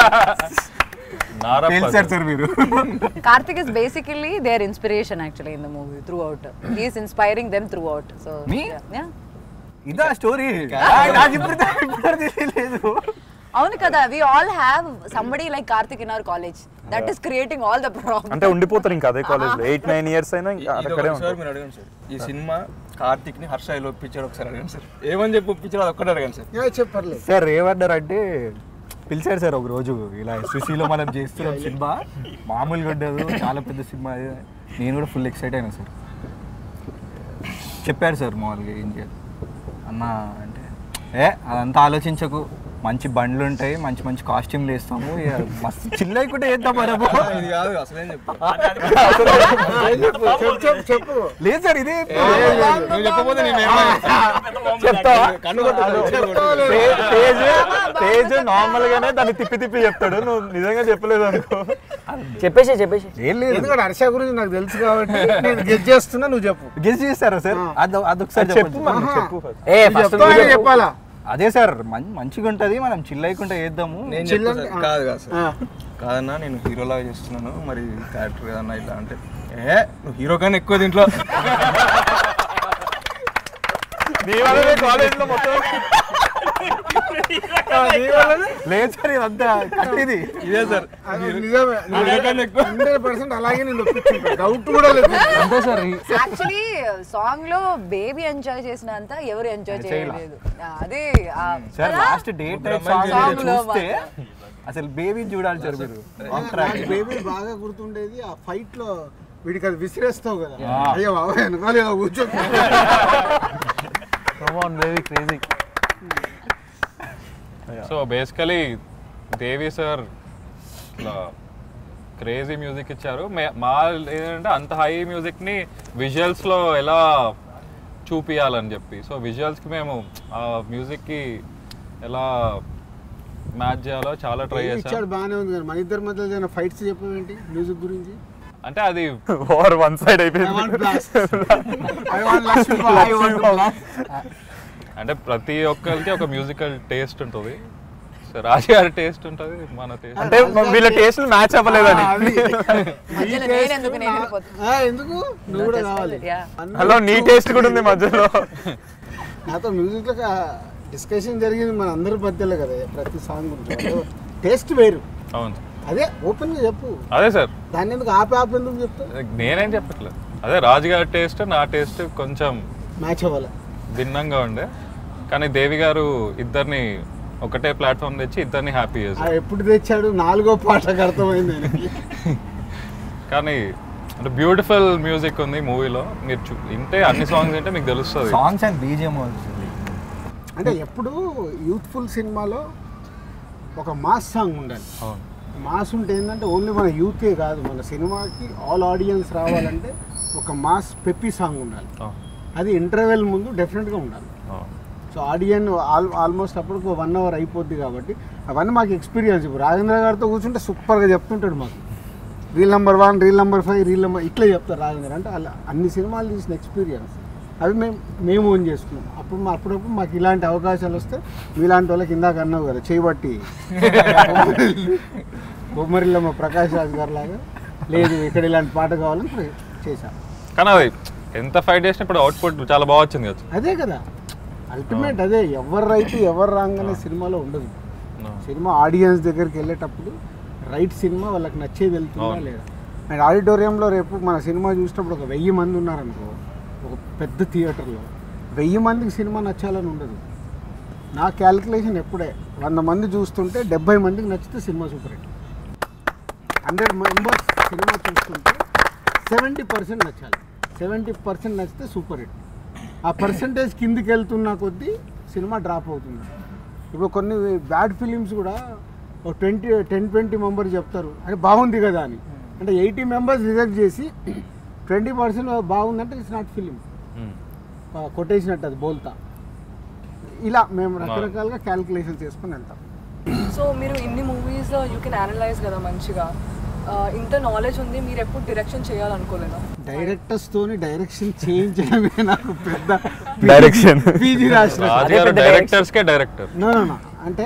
Speaker 2: సార్ మీరు
Speaker 5: Karthik is basically their inspiration actually in the movie throughout. He is inspiring them throughout. So
Speaker 2: Me?
Speaker 5: yeah. yeah.
Speaker 2: ఇదా స్టోరీ నాకు ఇప్పుడు ఇప్పుడు తెలియలేదు
Speaker 5: అవును కదా we all have somebody like Karthik in our college that is creating all the problem
Speaker 6: అంటే ఉండిపోతారు ఇంకా అదే కాలేజ్లో ఎయిట్ నైన్ ఇయర్స్ అయినా ఇంకా
Speaker 3: ఇది
Speaker 6: అక్కడే
Speaker 3: ఒకసారి
Speaker 6: ఉంటారు
Speaker 3: మీరు అడగండి సార్ ఈ సినిమా కార్తిక్ ని హర్ష ఎలా ఒప్పించాడు ఒకసారి అడగండి సార్ ఏమని చెప్పి ఒప్పించాడు అది ఒక్కటి అడగండి సార్
Speaker 1: ఏ చెప్పర్లేదు
Speaker 2: సార్ ఏమన్నారు అంటే పిలిచారు సార్ ఒక రోజు ఇలా సుశీలో మనం చేస్తున్నాం సినిమా మామూలుగా ఉండదు చాలా పెద్ద సినిమా అది. నేను కూడా ఫుల్ ఎక్సైట్ అయినా సార్ చెప్పారు సార్ మామూలుగా ఏం చేయాలి అన్న అంటే ఏ అదంతా ఆలోచించకు మంచి బండ్లు ఉంటాయి మంచి మంచి కాస్ట్యూమ్లు వేస్తాము ఇక మస్తు చిల్ అయ్యకుంటే వేద్దాం మనము
Speaker 3: ఇది కాదు అసలేం చెప్పు
Speaker 1: చెప్పు చెప్పు చెప్పు
Speaker 2: లేదు సార్ ఇదే
Speaker 3: నువ్వు చెప్పకపోతే నేను ఏమన్నా
Speaker 2: చెప్తావా
Speaker 3: కన్ను కొట్టు
Speaker 2: స్టేజ్ స్టేజ్
Speaker 6: స్టేజ్ నార్మల్ గానే దాన్ని తిప్పి తిప్పి చెప్తాడు నువ్వు నిజంగా చెప్పలేదు అనుకో
Speaker 7: చెప్పేసి చెప్పేసి
Speaker 2: ఏం లేదు
Speaker 1: ఎందుకంటే హర్ష గురించి నాకు తెలుసు కాబట్టి నేను గెస్ చేస్తున్నా నువ్వు చెప్పు
Speaker 2: గెస్ చేస్తారా సార్ అది అదొకసారి
Speaker 6: చెప్పు
Speaker 2: చెప్పు
Speaker 6: మనం
Speaker 1: ఆహా.
Speaker 6: చెప్పు first.
Speaker 7: ఏ ఫస్ట్
Speaker 1: చెప్తానే చెప్పాలా
Speaker 2: అదే సార్ మం- మంచిగా ఉంటది మనం చిల్ అయ్యకుండా చేద్దాము
Speaker 3: నేను
Speaker 1: చిల్ల-
Speaker 3: చెప్తా సార్. కాదు కాదు సార్
Speaker 1: ఆ.
Speaker 3: కాదన్నా నేను హీరోలాగా చేస్తున్నాను మరి క్యారెక్టర్ ఏదన్నా ఇట్లా అంటే ఏ నువ్వు హీరో కన్నా ఎక్కువ దీంట్లో
Speaker 6: నీ వల్లనే కాలేజ్ లో మొత్తం
Speaker 2: లేదు సార్ ఇదంతా కట్టిది
Speaker 3: ఇదే సార్
Speaker 1: అది నిజమే
Speaker 3: హీరో కన్నా ఎక్కువ
Speaker 1: హండ్రెడ్ పర్సెంట్ అలాగే నేను ఒప్పించుంటా డౌట్ కూడా లేదు
Speaker 8: అంతే సార్ ఈ-
Speaker 5: యాక్చువల్లీ సాంగ్ లో బేబీ ఎంజాయ్ చేసినంత ఎవరు ఎంజాయ్ చేయలేదు అదే ఆ,
Speaker 2: సార్
Speaker 5: కదా?
Speaker 2: Last date type song
Speaker 5: Song లో
Speaker 2: చూస్తే అసలు బేబీ చూడాలి సార్ మీరు
Speaker 1: నాకు బేబీ బాగా గుర్తుండేది ఆ ఫైట్ లో వీడికి అది విసిరేస్తావు కదా అయ్యో బాబా వెనకాల ఇలా కూర్చో
Speaker 8: Come on, baby, crazy.
Speaker 4: So basically Devi sir ఇట్లా క్రేజీ మ్యూజిక్ ఇచ్చారు మే- మా ఏంటంటే అంత హై మ్యూజిక్ని విజువల్స్లో ఎలా చూపియాలని చెప్పి సో విజువల్స్కి మేము ఆ మ్యూజిక్కి ఎలా మ్యాచ్ చేయాలో చాలా ట్రై
Speaker 1: ఇచ్చాడు
Speaker 4: చేసాం
Speaker 1: బాగానే ఉంది కానీ మన ఇద్దరి మధ్యలో ఏదైనా ఫైట్స్ చెప్పేవేంటి మ్యూజిక్ గురించి
Speaker 4: అంటే అది
Speaker 6: వార్ వన్ సైడ్
Speaker 1: I
Speaker 6: అయిపోయింది
Speaker 1: want blast. I want Lakshmi Ball. I want blast.
Speaker 4: అంటే ప్రతి ఒక్కరికి ఒక మ్యూజికల్ టేస్ట్ ఉంటుంది సో రాజు గారి టేస్ట్ ఉంటుంది మన టేస్ట్
Speaker 6: అంటే వీళ్ళ టేస్ట్ మ్యాచ్ అవ్వలేదని
Speaker 1: ఆ, అది.
Speaker 5: మధ్యలో
Speaker 1: నీ
Speaker 5: నేను
Speaker 1: taste
Speaker 5: ఎందుకు,
Speaker 1: నా-
Speaker 5: నేను వెళ్ళిపోతున్నా.
Speaker 1: ఆ, ఎందుకు నువ్వు కూడా కావాలి
Speaker 5: Yeah.
Speaker 1: అన్న-
Speaker 6: హలో నీ టేస్ట్ కూడా ఉంది మధ్యలో
Speaker 1: నాతో మ్యూజిక్ లో డిస్కషన్ జరిగింది మన అందరి మధ్యలో కదా ప్రతి సాంగ్ గురించి టేస్ట్ వేరు
Speaker 4: అవును
Speaker 1: అదే ఓపెన్ గా చెప్పు
Speaker 4: అదే సార్
Speaker 1: దాన్ని ఎందుకు ఆపి ఆపి ఎందుకు చెప్తావు
Speaker 4: నేనేం చెప్పట్లేదు అదే రాజు గారి టేస్ట్ నా టేస్ట్ కొంచెం
Speaker 1: మ్యాచ్ అవ్వాలి
Speaker 4: భిన్నంగా ఉండే కానీ దేవి గారు ఇద్దరిని ఒకటే ప్లాట్ఫామ్ తెచ్చి ఇద్దరిని హ్యాపీ
Speaker 1: ఆ
Speaker 4: చేశారు
Speaker 1: ఎప్పుడు తెచ్చాడు నాలుగో పాటకు అర్థమైంది ఆయనకి.
Speaker 4: కానీ అంటే బ్యూటిఫుల్ మ్యూజిక్ ఉంది మూవీలో మీరు చూ వింటే అన్ని సాంగ్స్ వింటే మీకు తెలుస్తుంది
Speaker 2: సాంగ్స్ అండ్ బీజిఎం వస్తుంది
Speaker 1: అంటే ఎప్పుడు యూత్ఫుల్ సినిమాలో ఒక మాస్ సాంగ్ ఉండాలి
Speaker 4: అవును
Speaker 1: మాస్ ఉంటే ఏంటంటే ఓన్లీ మన యూతే కాదు మన సినిమాకి ఆల్ ఆడియన్స్ రావాలంటే ఒక మాస్ పెప్పి సాంగ్ ఉండాలి
Speaker 4: అవును
Speaker 1: అది ఇంటర్వెల్ ముందు డెఫినెట్గా ఉండాలి
Speaker 4: అవును
Speaker 1: సో ఆడియన్ ఆల్ ఆల్మోస్ట్ అప్పటికి వన్ అవర్ అయిపోద్ది కాబట్టి అవన్నీ మాకు ఎక్స్పీరియన్స్ ఇప్పుడు రాజేంద్ర గారితో కూర్చుంటే సూపర్గా చెప్తుంటాడు మాకు reel number one reel number five reel number ఇట్లా చెప్తారు రాజేంద్ర అంటే అలా అన్ని సినిమాలు తీసిన ఎక్స్పీరియన్స్ అవి మేము మేము ఓన్ చేసుకున్నాం అప్పుడు మా అప్పుడప్పుడు మాకు ఇలాంటి అవకాశాలు వస్తే మీలాంటి వాళ్ళకి ఇందాక అన్నావు కదా చేయబట్టి బొమ్మరిలో మా ప్రకాష్ రాజ్ గారు లాగా లేదు ఇక్కడ ఇలాంటి పాట కావాలని ట్రై చేశాం
Speaker 4: కానీ అది ఎంత ఫైట్ చేసినా ఇప్పుడు అవుట్పుట్ చాలా బాగా వచ్చింది కదా
Speaker 1: అదే కదా అల్టిమేట్ అదే ఎవరు రైట్ ఎవరు రాంగ్ అనే సినిమాలో ఉండదు
Speaker 4: No.
Speaker 1: సినిమా ఆడియన్స్ దగ్గరికి వెళ్ళేటప్పుడు రైట్ సినిమా వాళ్ళకి నచ్చేది వెళ్తుందా
Speaker 4: అవును.
Speaker 1: లేదా అండ్ ఆడిటోరియంలో రేపు మన సినిమా చూసినప్పుడు ఒక వెయ్యి మంది ఉన్నారనుకో ఒక పెద్ద థియేటర్లో వెయ్యి మందికి సినిమా నచ్చాలని ఉండదు నా క్యాలిక్యులేషన్ ఎప్పుడే వంద మంది చూస్తుంటే డెబ్బై మందికి నచ్చితే cinema super hit hundred members cinema చూస్తుంటే సెవెంటీ పర్సెంట్ నచ్చాలి సెవెంటీ పర్సెంట్ నచ్చితే సూపర్ హిట్ ఆ పర్సంటేజ్ కిందికి వెళ్తున్న కొద్దీ సినిమా డ్రాప్ అవుతుంది ఇప్పుడు కొన్ని బ్యాడ్ ఫిలిమ్స్ కూడా ఒక ట్వంటీ టెన్ ట్వంటీ మెంబర్స్ చెప్తారు అంటే బాగుంది కదా అని అంటే ఎయిటీ మెంబర్స్ రిజెక్ట్ చేసి ట్వంటీ పర్సెంట్ బాగుందంటే ఇట్స్ నాట్ ఫిలిం
Speaker 4: Mm.
Speaker 1: కొట్టేసినట్టు అది బోల్తా ఇలా మేము రకరకాలుగా క్యాల్కులేషన్ చేసుకుని వెళ్తాం
Speaker 9: సో మీరు ఇన్ని మూవీస్ యూ కెన్ అనలైజ్ కదా మంచిగా ఆ, ఇంత నాలెడ్జ్ ఉంది మీరు ఎప్పుడు డైరెక్షన్ చేయాలనుకోలేదా
Speaker 1: డైరెక్టర్స్ తోని డైరెక్షన్ చేయించడమే నాకు పెద్ద
Speaker 6: Direction.
Speaker 1: పీజీ రాసిన
Speaker 4: రాజు గారు డైరెక్టర్స్కే డైరెక్టర్
Speaker 1: నో నో నో అంటే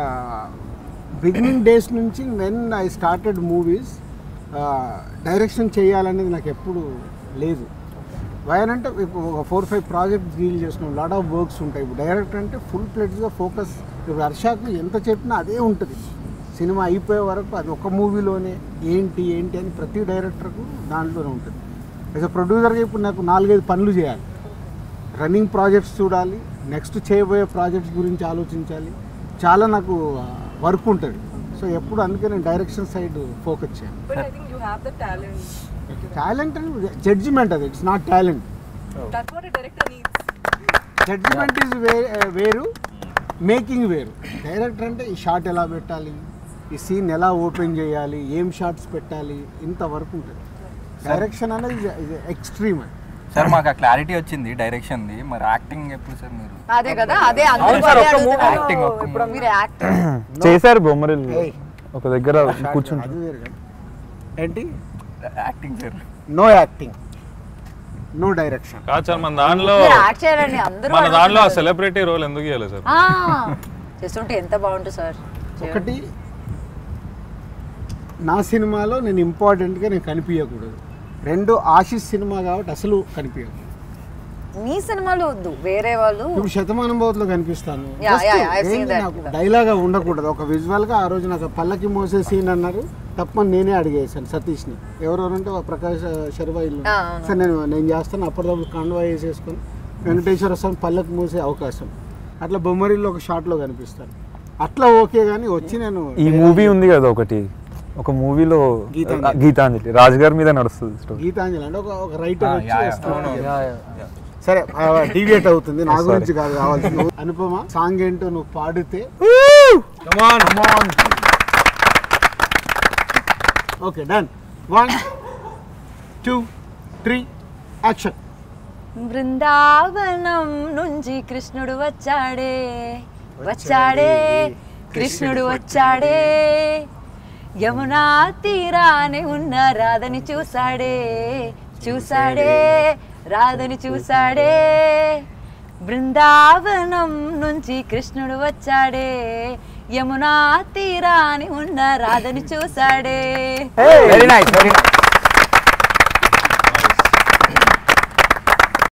Speaker 1: బిగినింగ్ డేస్ నుంచి when I started movies direction చేయాలనేది నాకు ఎప్పుడు లేదు అంటే ఇప్పుడు ఒక ఫోర్ ఫైవ్ ప్రాజెక్ట్స్ డీల్ చేస్తున్నాం లాట్ ఆఫ్ వర్క్స్ ఉంటాయి ఇప్పుడు డైరెక్టర్ అంటే ఫుల్ ప్లేట్స్గా ఫోకస్ ఇప్పుడు హర్షాకు ఎంత చెప్పినా అదే ఉంటుంది సినిమా అయిపోయే వరకు అది ఒక మూవీలోనే ఏంటి ఏంటి అని ప్రతి డైరెక్టర్కు దాంట్లోనే ఉంటుంది యాజ్ అ ప్రొడ్యూసర్గా ఇప్పుడు నాకు నాలుగైదు పనులు చేయాలి రన్నింగ్ ప్రాజెక్ట్స్ చూడాలి నెక్స్ట్ చేయబోయే ప్రాజెక్ట్స్ గురించి ఆలోచించాలి చాలా నాకు వర్క్ ఉంటుంది సో ఎప్పుడు అందుకే నేను డైరెక్షన్ సైడ్ ఫోకస్ చేయాలి
Speaker 9: but I think you have the talent
Speaker 1: talent అని జడ్జిమెంట్ అది it's not talent
Speaker 9: that's what director needs
Speaker 1: judgement is వేరు మేకింగ్ వేరు డైరెక్టర్ అంటే ఈ షాట్ ఎలా పెట్టాలి ఈ సీన్ ఎలా ఓపెన్ చేయాలి ఏం షాట్స్ పెట్టాలి ఇంత వరకు ఉంటుంది డైరెక్షన్ అనేది ఎక్స్ట్రీమ్
Speaker 2: సార్ మాకు ఆ క్లారిటీ వచ్చింది డైరెక్షన్ది మరి యాక్టింగ్ ఎప్పుడు సార్ మీరు
Speaker 5: అదే కదా అదే అందరూ
Speaker 7: అవును సార్,
Speaker 5: అదే
Speaker 7: ఒక్క
Speaker 5: అడుగుతున్నారు.
Speaker 2: Acting, ఒక్క
Speaker 5: ఇప్పుడు మీరు యాక్టర్
Speaker 6: చేశారు బొమ్మరిల్లు
Speaker 1: ఏయ్.
Speaker 6: ఒక దగ్గర కూర్చుంటారు
Speaker 1: అది వేరు కదా. ఏంటి
Speaker 2: acting sir
Speaker 1: no acting no direction
Speaker 4: కాదు సార్ మన దానిలో
Speaker 5: మీరు యాక్ట్ చేయాలండి అందరూ
Speaker 4: మన దాంట్లో ఆ
Speaker 5: అడుగుతున్నారు.
Speaker 4: సెలబ్రిటీ రోల్ ఎందుకు ఇవ్వలేదు సార్
Speaker 5: ఆ, చేస్తుంటే ఎంత బాగుంటుంది సార్
Speaker 1: ఒకటి నా సినిమాలో నేను ఇంపార్టెంట్గా నేను కనిపించకూడదు రెండు ఆశిష్ సినిమా కాబట్టి అసలు కనిపించకూడదు
Speaker 5: మీ సినిమాలో వద్దు వేరే వాళ్ళు
Speaker 1: ఇప్పుడు శతమానం బోధలో కనిపిస్తాను
Speaker 5: Yeah,
Speaker 1: Just
Speaker 5: yeah, yeah, I've seen
Speaker 1: ఏంటి
Speaker 5: that.
Speaker 1: నాకు డైలాగా ఉండకూడదు ఒక విజువల్ గా ఆ రోజు నాకు పల్లకి మోసే సీన్ అన్నారు తప్పని నేనే అడిగేసాను సతీష్ని ఎవరెవరంటే ఒక ప్రకాష్ శర్వా ఇల్లు
Speaker 5: ఆ, అవును.
Speaker 1: సరే నేను నేను చేస్తాను అప్పటిదప్పుడు కాండ్వా వేసేసుకొని వెంకటేశ్వర స్వామి పల్లకి మోసే అవకాశం అట్లా బొమ్మరిల్లో ఒక షాట్లో కనిపిస్తాను అట్లా ఓకే కానీ వచ్చి నేను
Speaker 6: ఈ మూవీ ఉంది కదా ఒకటి ఒక మూవీలో
Speaker 1: గీతాంజలి.
Speaker 6: గీతాంజలి రాజుగారి మీద నడుస్తుంది స్టోరీ
Speaker 1: గీతాంజలి అంటే ఒక ఒక రైటర్
Speaker 2: ఆ,
Speaker 1: వచ్చి
Speaker 2: యా, యా.
Speaker 1: వేస్తాడు.
Speaker 8: Yeah, yeah, yeah.
Speaker 1: సరే డివియేట్ అవుతుంది నా
Speaker 6: Sorry.
Speaker 1: గురించి కాదు కావాల్సింది అనుపమ సాంగ్ ఏంటో నువ్వు పాడితే okay done one two three action
Speaker 5: Brindavanam నుంచి కృష్ణుడు వచ్చాడే వచ్చాడే కృష్ణుడు వచ్చాడే యమునా తీరాని ఉన్న రాధని చూసాడే చూసాడే రాధని చూసాడే బృందావనం నుంచి కృష్ణుడు వచ్చాడే యమునా తీరాని ఉన్న రాధని చూసాడే
Speaker 7: వెరీ నైస్ వెరీ నైస్